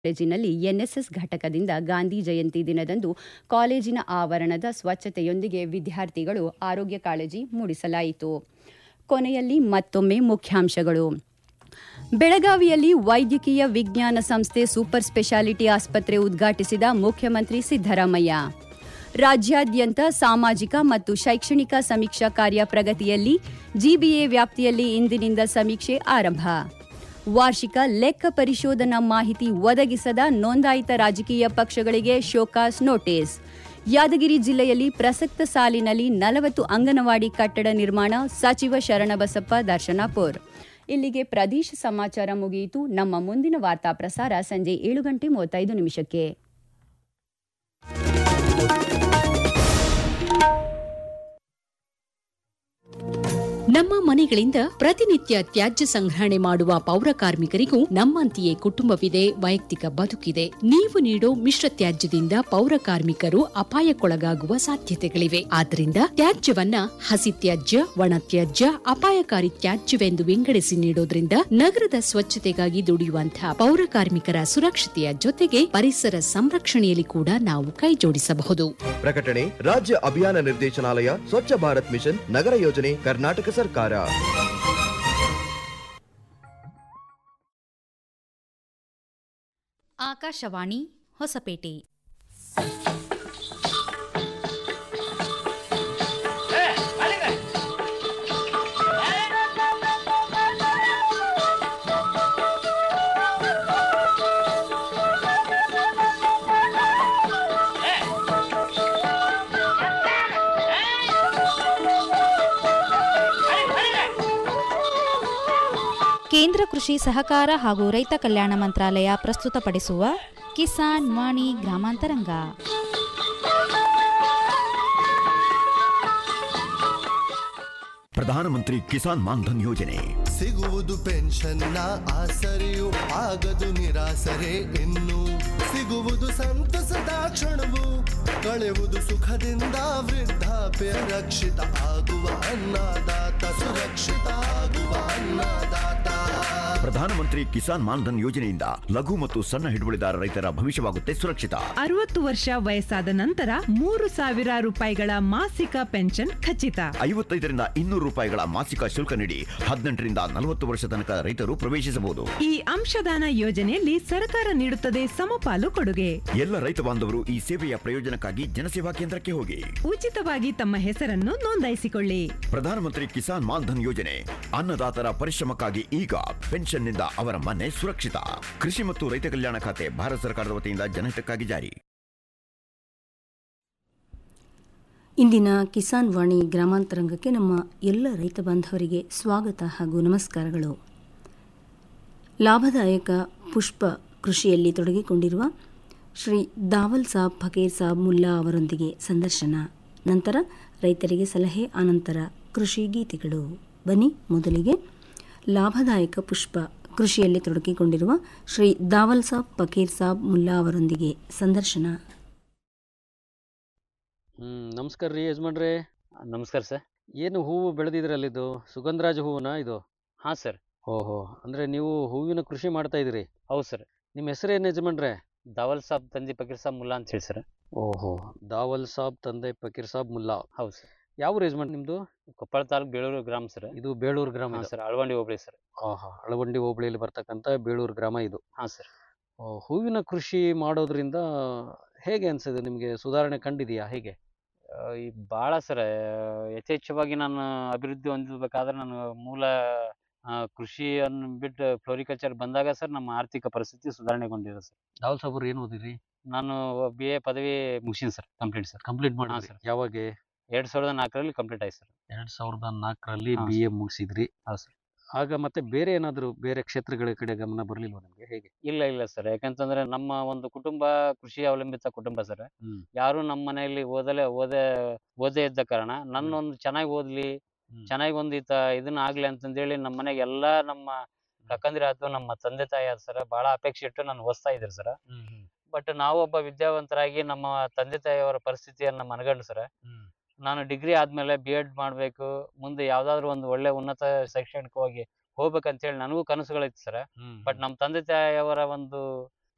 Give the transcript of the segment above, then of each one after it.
ಕಾಲೇಜಿನಲ್ಲಿ ಎನ್ಎಸ್ಎಸ್ ಘಟಕದಿಂದ ಗಾಂಧಿ ಜಯಂತಿ ದಿನದಂದು ಕಾಲೇಜಿನ ಆವರಣದ ಸ್ವಚ್ಛತೆಯೊಂದಿಗೆ ವಿದ್ಯಾರ್ಥಿಗಳು ಆರೋಗ್ಯ ಕಾಳಜಿ ಮೂಡಿಸಲಾಯಿತು ಕೊನೆಯಲ್ಲಿ ಮತ್ತೊಮ್ಮೆ ಮುಖ್ಯಾಂಶಗಳು ಬೆಳಗಾವಿಯಲ್ಲಿ ವೈದ್ಯಕೀಯ ವಿಜ್ಞಾನ ಸಂಸ್ಥೆ ಸೂಪರ್ ಸ್ಪೆಷಾಲಿಟಿ ಆಸ್ಪತ್ರೆ ಉದ್ಘಾಟಿಸಿದ ಮುಖ್ಯಮಂತ್ರಿ ಸಿದ್ದರಾಮಯ್ಯ ರಾಜ್ಯಾದ್ಯಂತ ಸಾಮಾಜಿಕ ಮತ್ತು ಶೈಕ್ಷಣಿಕ ಸಮೀಕ್ಷಾ ಕಾರ್ಯ ಪ್ರಗತಿಯಲ್ಲಿ ಜಿಬಿಎ ವ್ಯಾಪ್ತಿಯಲ್ಲಿ ಇಂದಿನಿಂದ ಸಮೀಕ್ಷೆ ಆರಂಭ ವಾರ್ಷಿಕ ಲೆಕ್ಕ ಪರಿಶೋಧನಾ ಮಾಹಿತಿ ಒದಗಿಸದ ನೋಂದಾಯಿತ ರಾಜಕೀಯ ಪಕ್ಷಗಳಿಗೆ ಶೋಕಾಸ್ ನೋಟಿಸ್ ಯಾದಗಿರಿ ಜಿಲ್ಲೆಯಲ್ಲಿ ಪ್ರಸಕ್ತ ಸಾಲಿನಲ್ಲಿ ನಲವತ್ತು ಅಂಗನವಾಡಿ ಕಟ್ಟಡ ನಿರ್ಮಾಣ ಸಚಿವ ಶರಣಬಸಪ್ಪ ದರ್ಶನಾಪುರ್ ಇಲ್ಲಿಗೆ ಪ್ರದೇಶ ಸಮಾಚಾರ ಮುಗಿಯಿತು ನಮ್ಮ ಮುಂದಿನ ವಾರ್ತಾ ಪ್ರಸಾರ ಸಂಜೆ ಏಳು ಗಂಟೆ ಮೂವತ್ತೈದು ನಿಮಿಷಕ್ಕೆ ನಮ್ಮ ಮನೆಗಳಿಂದ ಪ್ರತಿನಿತ್ಯ ತ್ಯಾಜ್ಯ ಸಂಗ್ರಹಣೆ ಮಾಡುವ ಪೌರ ಕಾರ್ಮಿಕರಿಗೂ ನಮ್ಮಂತೆಯೇ ಕುಟುಂಬವಿದೆ ವೈಯಕ್ತಿಕ ಬದುಕಿದೆ ನೀವು ನೀಡೋ ಮಿಶ್ರ ತ್ಯಾಜ್ಯದಿಂದ ಪೌರ ಕಾರ್ಮಿಕರು ಅಪಾಯಕ್ಕೊಳಗಾಗುವ ಸಾಧ್ಯತೆಗಳಿವೆ ಆದ್ದರಿಂದ ತ್ಯಾಜ್ಯವನ್ನ ಹಸಿ ತ್ಯಾಜ್ಯ ಒಣ ತ್ಯಾಜ್ಯ ಅಪಾಯಕಾರಿ ತ್ಯಾಜ್ಯವೆಂದು ವಿಂಗಡಿಸಿ ನೀಡೋದ್ರಿಂದ ನಗರದ ಸ್ವಚ್ಛತೆಗಾಗಿ ದುಡಿಯುವಂತಹ ಪೌರ ಕಾರ್ಮಿಕರ ಸುರಕ್ಷತೆಯ ಜೊತೆಗೆ ಪರಿಸರ ಸಂರಕ್ಷಣೆಯಲ್ಲಿ ಕೂಡ ನಾವು ಕೈಜೋಡಿಸಬಹುದು ಪ್ರಕಟಣೆ ರಾಜ್ಯ ಅಭಿಯಾನ ನಿರ್ದೇಶನಾಲಯ ಸ್ವಚ್ಛ ಭಾರತ್ ಮಿಷನ್ ನಗರ ಯೋಜನೆ ಕರ್ನಾಟಕ ಸರ್ಕಾರ ಆಕಾಶವಾಣಿ ಹೊಸಪೇಟೆ ಕೇಂದ್ರ ಕೃಷಿ ಸಹಕಾರ ಹಾಗೂ ರೈತ ಕಲ್ಯಾಣ ಮಂತ್ರಾಲಯ ಪ್ರಸ್ತುತಪಡಿಸುವ ಕಿಸಾನ್ ವಾಣಿ ಗ್ರಾಮಾಂತರಂಗ ಪ್ರಧಾನಮಂತ್ರಿ ಕಿಸಾನ್ ಮಾನ್ಧನ್ ಯೋಜನೆ ಸಿಗುವುದು ಪೆನ್ಷನ್ನ ಆಸರೆಯು ಆಗದು ನಿರಾಸರೆ ಇನ್ನು ಸಿಗುವುದು ಸಂತಸದ ಕ್ಷಣವು ಕಳೆವುದು ಸುಖದಿಂದ ವೃದ್ಧಾಪ್ಯ ರಕ್ಷಿತ ಆಗುವ ಅನ್ನದಾತ ಸುರಕ್ಷಿತ ಆಗುವ ಅನ್ನದಾತ ಪ್ರಧಾನಮಂತ್ರಿ ಕಿಸಾನ್ ಮಾನ್ಧನ್ ಯೋಜನೆಯಿಂದ ಲಘು ಮತ್ತು ಸಣ್ಣ ಹಿಡುವಳಿದಾರ ರೈತರ ಭವಿಷ್ಯವಾಗುತ್ತೆ ಸುರಕ್ಷಿತ ಅರವತ್ತು ವರ್ಷ ವಯಸ್ಸಾದ ನಂತರ ಮೂರು ಸಾವಿರ ರೂಪಾಯಿಗಳ ಮಾಸಿಕ ಪೆನ್ಷನ್ ಖಚಿತ ಐವತ್ತೈದರಿಂದ ಇನ್ನೂರು ರೂಪಾಯಿಗಳ ಮಾಸಿಕ ಶುಲ್ಕ ನೀಡಿ ಹದಿನೆಂಟರಿಂದ ನಲವತ್ತು ವರ್ಷ ತನಕ ರೈತರು ಪ್ರವೇಶಿಸಬಹುದು ಈ ಅಂಶದಾನ ಯೋಜನೆಯಲ್ಲಿ ಸರ್ಕಾರ ನೀಡುತ್ತದೆ ಸಮಪಾಲು ಕೊಡುಗೆ ಎಲ್ಲ ರೈತ ಬಾಂಧವರು ಈ ಸೇವೆಯ ಪ್ರಯೋಜನಕ್ಕಾಗಿ ಜನಸೇವಾ ಕೇಂದ್ರಕ್ಕೆ ಹೋಗಿ ಉಚಿತವಾಗಿ ತಮ್ಮ ಹೆಸರನ್ನು ನೋಂದಾಯಿಸಿಕೊಳ್ಳಿ ಪ್ರಧಾನಮಂತ್ರಿ ಕಿಸಾನ್ ಮಾನ್ಧನ್ ಯೋಜನೆ ಅನ್ನದಾತರ ಪರಿಶ್ರಮಕ್ಕಾಗಿ ಈಗ ಪೆನ್ಷನ್ನಿಂದ ಅವರ ಮನೆ ಸುರಕ್ಷಿತ ಕೃಷಿ ಮತ್ತು ರೈತ ಕಲ್ಯಾಣ ಖಾತೆ ಭಾರತ ಸರ್ಕಾರದ ವತಿಯಿಂದ ಜನಹಿತಕ್ಕಾಗಿ ಜಾರಿ ಇಂದಿನ ಕಿಸಾನ್ ವಾಣಿ ಗ್ರಾಮಾಂತರಂಗಕ್ಕೆ ನಮ್ಮ ಎಲ್ಲ ರೈತ ಬಾಂಧವರಿಗೆ ಸ್ವಾಗತ ಹಾಗೂ ನಮಸ್ಕಾರಗಳು ಲಾಭದಾಯಕ ಪುಷ್ಪ ಕೃಷಿಯಲ್ಲಿ ತೊಡಗಿಕೊಂಡಿರುವ ಶ್ರೀ ದಾವಲ್ ಸಾಬ್ ಫಕೀರ್ ಸಾಬ್ ಮುಲ್ಲಾ ಅವರೊಂದಿಗೆ ಸಂದರ್ಶನ ನಂತರ ರೈತರಿಗೆ ಸಲಹೆ ಅನಂತರ ಕೃಷಿ ಗೀತೆಗಳು ಬನ್ನಿ ಮೊದಲಿಗೆ ಲಾಭದಾಯಕ ಪುಷ್ಪ ಕೃಷಿಯಲ್ಲಿ ತೊಡಗಿಕೊಂಡಿರುವ ಶ್ರೀ ದಾವಲ್ ಸಾಬ್ ಫಕೀರ್ ಸಾಬ್ ಮುಲ್ಲಾ ಅವರೊಂದಿಗೆ ಸಂದರ್ಶನ ಹ್ಮ್ ನಮಸ್ಕಾರ ರೀ ಯಜಮಾನ್ರೆ ನಮಸ್ಕಾರ ಸರ್ ಏನು ಹೂವು ಬೆಳೆದಿದ್ರಲ್ಲ ಇದು ಸುಗಂಧರಾಜ ಹೂವನಾ ಇದು ಹಾಂ ಸರ್ ಓಹೋ ಅಂದ್ರೆ ನೀವು ಹೂವಿನ ಕೃಷಿ ಮಾಡ್ತಾ ಇದ್ದೀರಿ ಹೌದು ಸರ್ ನಿಮ್ಮ ಹೆಸರೇನು ಯಜಮಾನ್ರೆ ದಾವಲ್ ಸಾಬ್ ತಂದಿ ಫಕೀರ್ ಸಾಬ್ ಮುಲ್ಲಾ ಅಂತ ಹೇಳಿ ಸರ್ ಓಹೋ ದಾವಲ್ ಸಾಬ್ ತಂದೆ ಫಕೀರ್ ಸಾಬ್ ಮುಲ್ಲಾ ಹೌದು ಸರ್ ಯಾವ ಯಜಮಾನ್ ನಿಮ್ದು ಕೊಪ್ಪಳ ತಾಲೂಕು ಬೇಳೂರು ಗ್ರಾಮ ಸರ್ ಇದು ಬೇಳೂರು ಗ್ರಾಮ ಹಾಂ ಇದು. ಸರ್ ಅಳವಂಡಿ ಹೋಬಳಿ ಸರ್ ಆಹಾ ಅಳವಂಡಿ ಹೋಬಳಿಯಲ್ಲಿ ಬರ್ತಕ್ಕಂಥ ಬೇಳೂರು ಗ್ರಾಮ ಇದು ಹಾಂ ಸರ್ ಓ, ಹೂವಿನ ಕೃಷಿ ಮಾಡೋದ್ರಿಂದ ಹೇಗೆ ಅನ್ಸಿದೆ ನಿಮಗೆ ಸುಧಾರಣೆ ಕಂಡಿದೆಯಾ ಹೇಗೆ ಆ, ಈ ಭಾಳ ಸರ್ ಯಥೇಚ್ಛವಾಗಿ ನಾನು ಅಭಿವೃದ್ಧಿ ಹೊಂದಬೇಕಾದ್ರೆ ನಾನು ಮೂಲ ಆ, ಕೃಷಿಯನ್ನು ಬಿಟ್ಟು ಫ್ಲೋರಿಕಲ್ಚರ್ ಬಂದಾಗ ಸರ್ ನಮ್ಮ ಆರ್ಥಿಕ ಪರಿಸ್ಥಿತಿ ಸುಧಾರಣೆಗೊಂಡಿದೆ ಸರ್ ದಾವಲ್ ಸಾಬ್ರು ಏನು ಓದಿರಿ ನಾನು ಬಿ ಎ ಪದವಿ ಮುಗಿಸಿನಿ ಸರ್ ಕಂಪ್ಲೀಟ್ ಸರ್ ಕಂಪ್ಲೀಟ್ ಹಾ, ಮಾಡಿ ಸರ್. ಯಾವಾಗ ಎರಡು ಸಾವಿರದ ನಾಲ್ಕರಲ್ಲಿ ಕಂಪ್ಲೀಟ್ ಆಯ್ತು ಸರ್ ಎರಡ್ ಸಾವಿರದ ನಾಲ್ಕರಲ್ಲಿ ಹಾ, ಬಿ ಎ ಮುಗಿಸಿದ್ರಿ ಹೌದು ಸರ್ ಆಗ ಮತ್ತೆ ಬೇರೆ ಏನಾದ್ರು ಬೇರೆ ಕ್ಷೇತ್ರಗಳ ಕಡೆ ಗಮನ ಬರ್ಲಿಲ್ವಾ ನಿಮ್ಗೆ ಹೇಗೆ ಇಲ್ಲ ಇಲ್ಲ ಸರ್ ಯಾಕಂತಂದ್ರೆ ನಮ್ಮ ಒಂದು ಕುಟುಂಬ ಕೃಷಿ ಅವಲಂಬಿತ ಕುಟುಂಬ ಸರ್ ಹ್ಮ್. ಯಾರು ನಮ್ಮ ಮನೆಯಲ್ಲಿ ಓದಲೇ ಓದೇ ಓದೇ ಇದ್ದ ಕಾರಣ ನನ್ನ ಒಂದು ಚೆನ್ನಾಗಿ ಓದ್ಲಿ ಹ್ಮ್. ಚೆನ್ನಾಗಿ ಒಂದು ಈತ ಇದನ್ನ ಆಗ್ಲಿ ಅಂತಂದೇಳಿ ನಮ್ಮ ಮನೆಗೆ ಎಲ್ಲಾ ನಮ್ಮ ಕಕ್ಕಂದಿರ ಆಯ್ತು ನಮ್ಮ ತಂದೆ ತಾಯಿ ಆಯ್ತು ಸರ್ ಬಹಳ ಅಪೇಕ್ಷೆ ಇಟ್ಟು ನಾನು ಓದಿಸ್ತಾ ಇದ್ರು ಸರ್ ಬಟ್ ನಾವು ಒಬ್ಬ ವಿದ್ಯಾವಂತರಾಗಿ ನಮ್ಮ ತಂದೆ ತಾಯಿಯವರ ಪರಿಸ್ಥಿತಿಯನ್ನ ಮನಗಂಡು ಸರ್ ಹ್ಮ್. ನಾನು ಡಿಗ್ರಿ ಆದ್ಮೇಲೆ ಬಿ ಎಡ್ ಮಾಡ್ಬೇಕು ಮುಂದೆ ಯಾವ್ದಾದ್ರು ಒಂದು ಒಳ್ಳೆ ಉನ್ನತ ಶೈಕ್ಷಣಿಕವಾಗಿ ಹೋಗ್ಬೇಕಂತೇಳಿ ನನಗೂ ಕನಸುಗಳಿತ್ತು ಸರ್ ಬಟ್ ನಮ್ಮ ತಂದೆ ತಾಯಿಯವರ ಒಂದು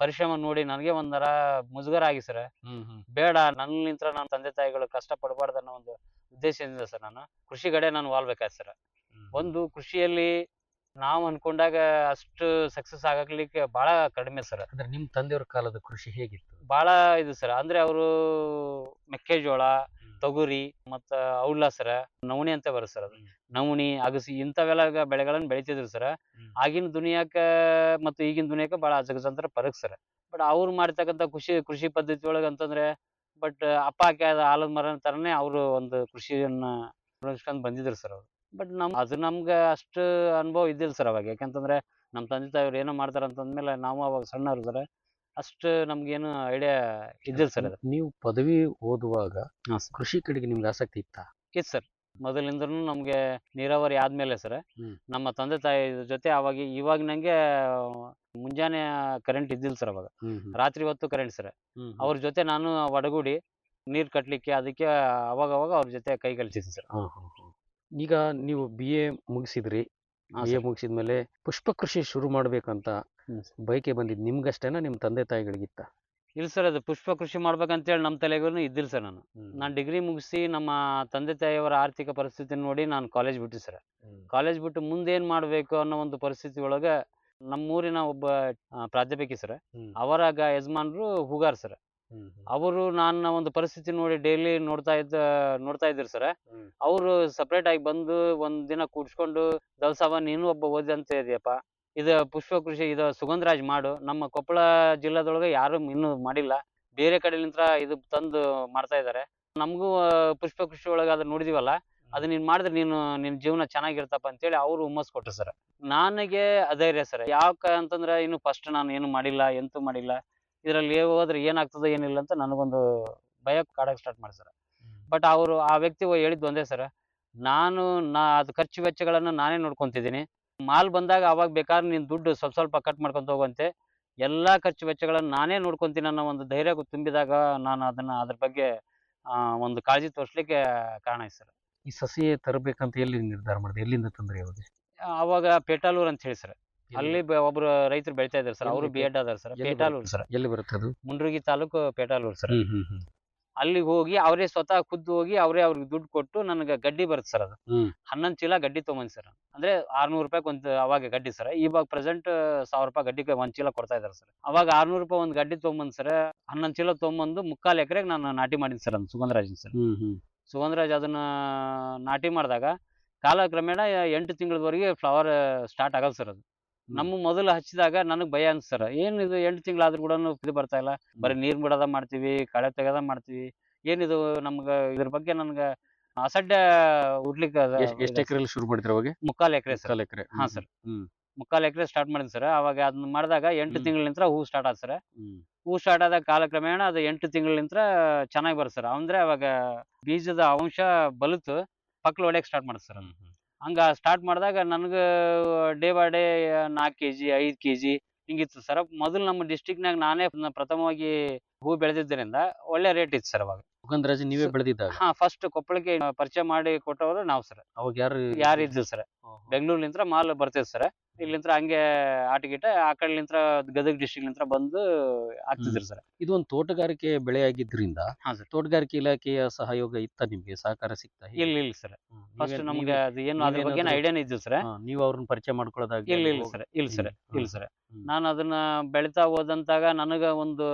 ಪರಿಶ್ರಮ ನೋಡಿ ನನಗೆ ಒಂಥರ ಮುಜುಗರ ಆಗಿ ಸರ್ ಬೇಡ ನನ್ನಿಂತ್ರ ನನ್ನ ತಂದೆ ತಾಯಿಗಳು ಕಷ್ಟ ಪಡಬಾರ್ದು ಅನ್ನೋ ಒಂದು ಉದ್ದೇಶದಿಂದ ಸರ್ ನಾನು ಕೃಷಿ ಕಡೆ ನಾನು ವಾಲ್ಬೇಕಾಯ್ತು ಸರ್ ಒಂದು ಕೃಷಿಯಲ್ಲಿ ನಾವು ಅನ್ಕೊಂಡಾಗ ಅಷ್ಟು ಸಕ್ಸಸ್ ಆಗಲಿಕ್ಕೆ ಬಹಳ ಕಡಿಮೆ ಸರ್ ಅಂದ್ರೆ ನಿಮ್ ತಂದೆಯವ್ರ ಕಾಲದ ಕೃಷಿ ಹೇಗಿತ್ತು ಬಹಳ ಇದು ಸರ್ ಅಂದ್ರೆ ಅವರು ಮೆಕ್ಕೆಜೋಳ ತೊಗರಿ ಮತ್ತ ಔಡ್ಲ ಸರ ನವಣಿ ಅಂತ ಬರುತ್ತೆ ಸರ್ ಅದು ನವಣಿ ಅಗಸಿ ಇಂಥವೆಲ್ಲ ಬೆಳೆಗಳನ್ನ ಬೆಳಿತಿದ್ರು ಸರ್ ಆಗಿನ ದುನಿಯಾಕ ಮತ್ತು ಈಗಿನ ದುನಿಯಾಕ ಬಹಳ ಅಜಗಜಾಂತರ ಪರಕ್ ಸರ್ ಬಟ್ ಅವ್ರು ಮಾಡ್ತಕ್ಕಂಥ ಕೃಷಿ ಕೃಷಿ ಪದ್ಧತಿ ಒಳಗೆ ಅಂತಂದ್ರೆ ಬಟ್ ಅಪ್ಪ ಹಾಕಿ ಆದ ಆಲದ ಮರ ತರನೇ ಅವರು ಒಂದು ಕೃಷಿಯನ್ನ ಬೆಳೆಸ್ಕೊಂಡ್ ಬಂದಿದ್ರು ಸರ್ ಅವ್ರು ಬಟ್ ನಮ್ ಅದು ನಮ್ಗೆ ಅಷ್ಟು ಅನುಭವ ಇದ್ದಿಲ್ಲ ಸರ್ ಅವಾಗ ಯಾಕಂತಂದ್ರೆ ನಮ್ಮ ತಂದೆ ತಾಯಿಯವ್ರು ಏನೋ ಮಾಡ್ತಾರ ಅಂತಂದ್ಮೇಲೆ ನಾವು ಅವಾಗ ಸಣ್ಣವ್ರು ಸರ್ ಅಷ್ಟು ನಮ್ಗೇನು ಐಡಿಯಾ ಇದ್ದಿಲ್ಲ ಸರ್ ಅದು ನೀವು ಪದವಿ ಓದುವಾಗ ಕೃಷಿ ಕಡೆಗೆ ನಿಮ್ಗೆ ಆಸಕ್ತಿ ಇತ್ತಾ ಇತ್ತು ಸರ್ ಮೊದಲಿಂದನೂ ನಮ್ಗೆ ನೀರಾವರಿ ಆದ್ಮೇಲೆ ಸರ್ ಹ್ಮ್. ನಮ್ಮ ತಂದೆ ತಾಯಿ ಜೊತೆ ಅವಾಗ ಇವಾಗ ನಂಗೆ ಮುಂಜಾನೆ ಕರೆಂಟ್ ಇದ್ದಿಲ್ಲ ಸರ್ ಅವಾಗ ರಾತ್ರಿ ಹೊತ್ತು ಕರೆಂಟ್ ಸರ್ ಅವ್ರ ಜೊತೆ ನಾನು ಒಡಗೂಡಿ ನೀರ್ ಕಟ್ಲಿಕ್ಕೆ ಅದಕ್ಕೆ ಅವಾಗ ಅವಾಗ ಅವ್ರ ಜೊತೆ ಕೈ ಕಲಿಸಿದ್ದೆ ಸರ್ ಈಗ ನೀವು ಬಿ ಎ ಮುಗಿಸಿದ್ರಿ ಹಾ, ಬಿ ಎ ಸರ್. ಮುಗಿಸಿದ್ಮೇಲೆ ಪುಷ್ಪ ಕೃಷಿ ಶುರು ಮಾಡ್ಬೇಕಂತ ಬಯಕೆ ಬಂದಿದ್ ನಿಮ್ಗಷ್ಟೇನಾ ನಿಮ್ ತಂದೆ ತಾಯಿಗಳಿಗಿತ್ತ ಇಲ್ಲ ಸರ್ ಅದು ಪುಷ್ಪ ಕೃಷಿ ಮಾಡ್ಬೇಕಂತೇಳಿ ನಮ್ಮ ತಲೆಗೂ ಇದ್ದಿಲ್ಲ ಸರ್ ನಾನು ನಾನು ಡಿಗ್ರಿ ಮುಗಿಸಿ ನಮ್ಮ ತಂದೆ ತಾಯಿಯವರ ಆರ್ಥಿಕ ಪರಿಸ್ಥಿತಿ ನೋಡಿ ನಾನು ಕಾಲೇಜ್ ಬಿಟ್ಟೆ ಸರ್ ಕಾಲೇಜ್ ಬಿಟ್ಟು ಮುಂದೆ ಏನ್ ಮಾಡ್ಬೇಕು ಅನ್ನೋ ಒಂದು ಪರಿಸ್ಥಿತಿ ಒಳಗ ನಮ್ಮೂರಿನ ಒಬ್ಬ ಆ, ಪ್ರಾಧ್ಯಾಪಕಿ ಸರ್ ಅವರ ಗ ಯಜಮಾನ್ರು ಹೂಗಾರ್ ಸರ್ ಅವರು ನನ್ನ ಒಂದು ಪರಿಸ್ಥಿತಿ ನೋಡಿ ಡೈಲಿ ನೋಡ್ತಾ ಇದ್ದ ನೋಡ್ತಾ ಇದ್ರು ಸರ್ ಅವರು ಸಪ್ರೇಟ್ ಆಗಿ ಬಂದು ಒಂದ್ ದಿನ ಕೂಡ್ಸ್ಕೊಂಡು ದಲ್ಸಾವ ನೀನು ಒಬ್ಬ ಓದಿ ಅಂತ ಇದೆಯಪ್ಪ ಇದು ಪುಷ್ಪ ಕೃಷಿ ಇದು ಸುಗಂಧರಾಜ್ ಮಾಡು ನಮ್ಮ ಕೊಪ್ಪಳ ಜಿಲ್ಲಾದೊಳಗೆ ಯಾರು ಇನ್ನೂ ಮಾಡಿಲ್ಲ ಬೇರೆ ಕಡೆಲಿಂತ್ರ ಇದು ತಂದು ಮಾಡ್ತಾ ಇದ್ದಾರೆ ನಮಗೂ ಪುಷ್ಪ ಕೃಷಿ ಒಳಗೆ ಅದನ್ನ ನೋಡಿದಿವಲ್ಲ ಅದು ನೀನ್ ಮಾಡಿದ್ರೆ ನೀನು ನಿನ್ ಜೀವನ ಚೆನ್ನಾಗಿರ್ತಪ್ಪ ಅಂತೇಳಿ ಅವರು ಹುಮ್ಮಸ್ ಕೊಟ್ರು ಸರ್ ನನಗೆ ಅಧೈರ್ಯ ಸರ್ ಯಾಕ ಅಂತಂದ್ರೆ ಇನ್ನು ಫಸ್ಟ್ ನಾನು ಏನು ಮಾಡಿಲ್ಲ ಎಂತೂ ಮಾಡಿಲ್ಲ ಇದರಲ್ಲಿ ಹೋದ್ರೆ ಏನಾಗ್ತದೆ ಏನಿಲ್ಲ ಅಂತ ನನಗೊಂದು ಭಯ ಕಾಡಕ್ ಸ್ಟಾರ್ಟ್ ಮಾಡಿ ಸರ್ ಬಟ್ ಅವರು ಆ ವ್ಯಕ್ತಿ ಹೇಳಿದ್ದು ಒಂದೇ ಸರ್ ನಾನು ನಾ ಅದು ಖರ್ಚು ವೆಚ್ಚಗಳನ್ನ ನಾನೇ ನೋಡ್ಕೊಂತಿದ್ದೀನಿ ಮಾಲ್ ಬಂದಾಗ ಅವಾಗ ಬೇಕಾದ್ರೆ ನೀನ್ ದುಡ್ಡು ಸ್ವಲ್ಪ ಸ್ವಲ್ಪ ಕಟ್ ಮಾಡ್ಕೊಂತ ಹೋಗುವಂತೆ ಎಲ್ಲಾ ಖರ್ಚು ವೆಚ್ಚಗಳನ್ನ ನಾನೇ ನೋಡ್ಕೊಂತೀನಿ ಅನ್ನೋ ಒಂದು ಧೈರ್ಯ ತುಂಬಿದಾಗ ನಾನು ಅದನ್ನ ಅದ್ರ ಬಗ್ಗೆ ಆ, ಒಂದು ಕಾಳಜಿ ತೋರಿಸ್ಲಿಕ್ಕೆ ಕಾರಣ ಆಯ್ತು ಸರ್ ಈ ಸಸಿ ತರಬೇಕಂತ ಎಲ್ಲಿ ನಿರ್ಧಾರ ಮಾಡಿದೆ ಎಲ್ಲಿಂದ ತಂದ್ರಿ ಅವಾಗ ಅವಾಗ ಪೇಟಾಲೂರ್ ಅಂತ ಹೇಳಿ ಸರ್ ಅಲ್ಲಿ ಬ- ಒಬ್ರು ರೈತರು ಬೆಳಿತಾ ಇದ್ದಾರೆ ಸರ್ ಅವರು ಎಲ್ಲಿ? ಬಿ ಎಡ್ ಅದಾರ ಸರ್ ಎಲ್ಲಿ ಪೇಟಾಲೂರ್ ಬರುತ್ತೆ? ಸರ್ ಎಲ್ಲಿ ಬರುತ್ತೆ ಅದು ಮುಂಡ್ರಗಿ ತಾಲೂಕು ಪೇಟಾಲೂರ್ ಸರ್ ಹ್ಮ್ ಹ್ಮ್ ಹ್ಮ್ ಅಲ್ಲಿಗೆ ಹೋಗಿ ಅವರೇ ಸ್ವತಃ ಖುದ್ದು ಹೋಗಿ ಅವರೇ ಅವ್ರಿಗೆ ದುಡ್ಡು ಕೊಟ್ಟು ನನಗೆ ಗಡ್ಡಿ ಬರುತ್ತೆ ಸರ್ ಅದು ಹ್ಮ್ ಹನ್ನೊಂದು ಚೀಲ ಗಡ್ಡಿ ತೊಗೊಂಬಂದ್ ಸರ್ ಅಂದ್ರೆ ಆರ್ನೂರು ರೂಪಾಯಿ ಒಂದು ಅವಾಗ ಗಡ್ಡಿ ಸರ್ ಇವಾಗ ಪ್ರೆಸೆಂಟ್ ಸಾವಿರ ರೂಪಾಯಿ ಗಡ್ಡಿಗೆ ಒಂದ್ ಚೀಲ ಕೊಡ್ತಾ ಇದಾರೆ ಸರ್ ಅವಾಗ ಆರ್ನೂರು ರೂಪಾಯಿ ಒಂದು ಗಡ್ಡಿ ತೊಗೊಂಬಂದ್ ಸರ್ ಹನ್ನೊಂದು ಚೀಲ ತೊಗೊಂಬಂದು ಮುಕ್ಕಾಲು ಎಕರೆಗೆ ನಾನು ನಾಟಿ ಮಾಡಿನಿ ಸರ್ ಅದನ್ನ ಸುಗಂಧರಾಜನ್ ಸರ್ ಹ್ಮ್ ಹ್ಮ್ ಸುಗಂಧರಾಜ್ ಅದನ್ನ ನಾಟಿ ಮಾಡಿದಾಗ ಕಾಲಕ್ರಮೇಣ ಎಂಟು ತಿಂಗಳವರೆಗೆ ಫ್ಲವರ್ ಸ್ಟಾರ್ಟ್ ಆಗಲ್ಲ ಸರ್ ಅದು ನಮ್ಮ ಮೊದಲು ಹಚ್ಚಿದಾಗ ನನಗೆ ಭಯ ಅನ್ಸ್ ಸರ್ ಏನಿದು ಎಂಟು ತಿಂಗಳಾದ್ರೂ ಕೂಡ ಇದು ಬರ್ತಾ ಇಲ್ಲ ಬರೀ ನೀರ್ ಬಿಡೋದ ಮಾಡ್ತೀವಿ ಕಳೆ ತೆಗೆದ ಮಾಡ್ತೀವಿ ಏನಿದು ನಮ್ಗೆ ಇದ್ರ ಬಗ್ಗೆ ನನ್ಗೆ ಅಸಡ್ಡ ಉಡ್ಲಿಕ್ಕೆ ಅದ- ಎಷ್ಟ್ ಎಷ್ಟ್ ಎಕರೆಯಲ್ಲಿ ಶುರು ಮಾಡಿದ್ರಿ ಅವಾಗ ಮುಕ್ಕಾಲ್ ಎಕರೆ ಸರ್ ಮುಕ್ಕಾಲ್ ಎಕರೆ ಹಾ ಸರ್ ಹ್ಮ್ ಮುಕ್ಕಾಲ್ ಎಕರೆ ಸ್ಟಾರ್ಟ್ ಮಾಡಿದ್ ಸರ್ ಅವಾಗ ಅದನ್ನ ಮಾಡಿದಾಗ ಎಂಟು ಹ್ಮ್. ತಿಂಗಳಿಂದ ಹೂ ಸ್ಟಾರ್ಟ್ ಆದ ಸರ್ ಹ್ಮ್ ಹೂ ಸ್ಟಾರ್ಟ್ ಆದಾಗ ಕಾಲಕ್ರಮೇಣ ಅದು ಎಂಟು ತಿಂಗಳಿಂದ ಚೆನ್ನಾಗಿ ಬರುತ್ತೆ ಸರ್ ಅಂದ್ರೆ ಅವಾಗ ಬೀಜದ ಅಂಶ ಬಲಿತು ಪಕ್ಲು ಹೊಡ್ಯಕ್ ಸ್ಟಾರ್ಟ್ ಮಾಡುತ್ತೆ ಸರ್ ಅದು. ಹಂಗ ಸ್ಟಾರ್ಟ್ ಮಾಡಿದಾಗ ನನಗೆ ಡೇ ಬೈ ಡೇ ನಾಲ್ಕು ಕೆ ಜಿ ಐದು ಕೆ ಜಿ ಹಿಂಗಿತ್ತು ಸರ್ ಮೊದಲು ನಮ್ಮ ಡಿಸ್ಟಿಕ್ನಾಗ ನಾನೇ ಪ್ರಥಮವಾಗಿ ಹೂ ಬೆಳೆದಿದ್ದರಿಂದ ಒಳ್ಳೆ ರೇಟ್ ಇತ್ತು ಸರ್ ಅವಾಗ ಸುಗಂಧರಾಜ್ ನೀವೇ ಬೆಳೆದಿದ್ದಾಗ ಹಾ ಫಸ್ಟ್ ಕೊಪ್ಪಳಕ್ಕೆ ಪರಿಚಯ ಮಾಡಿ ಕೊಟ್ಟವರು ನಾವು ಸರ್ ಅವಾಗ ಯಾರು ಯಾರು ಇದ್ದಿಲ್ಲ ಸರ್ ಬೆಂಗಳೂರ್ಲಿಂತ್ರ ಮಾಲ್ ಬರ್ತೈತೆ ಸರ್ ಇಲ್ಲಿಂತ್ರ ಹಂಗೆ ಆಟಗಿಟ ಆ ಕಡೆಲಿಂತ್ರ ಗದಗ ಡಿಸ್ಟಿಕ್ಲಿಂತ್ರ ಬಂದು ಆಗ್ತಿದ್ರು ಸರ್ ಇದು ಒಂದು ತೋಟಗಾರಿಕೆ ಬೆಳೆಯಾಗಿದ್ರಿಂದ ಹಾ ಸರ್ ತೋಟಗಾರಿಕೆ ಇಲಾಖೆಯ ಸಹಯೋಗ ಇತ್ತ ನಿಮ್ಗೆ ಸಹಕಾರ ಸಿಗ್ತಾ ಹೇಗೆ? ಇಲ್ಲ ಇಲ್ಲ ಸರ್ ಹ್ಮ್. ಫಸ್ಟ್ ನೀವೇ- ನಮ್ಗೆ ನೀವೇ- ಅದು ಏನು ಅದ್ರ ಬಗ್ಗೆ ನೀವೇನಾದ್ರೂ- ಐಡಿಯಾನೇ ಇದ್ದು ಸರ್ ಹಾ, ನೀವು ಅವ್ರನ್ನ ಪರಿಚಯ ಮಾಡ್ಕೊಳ್ಳೋದಾಗ ಇಲ್ಲ ಇಲ್ಲ ಸರ್ ಇಲ್ಲ ಸರ್ ಹ್ಮ್. ಇಲ್ಲ ಸರ್ ಹ್ಮ್. ನಾನು ಅದನ್ನ ಬೆಳಿತಾ ಹೋದಂತಾಗ ನನಗ ಒಂದು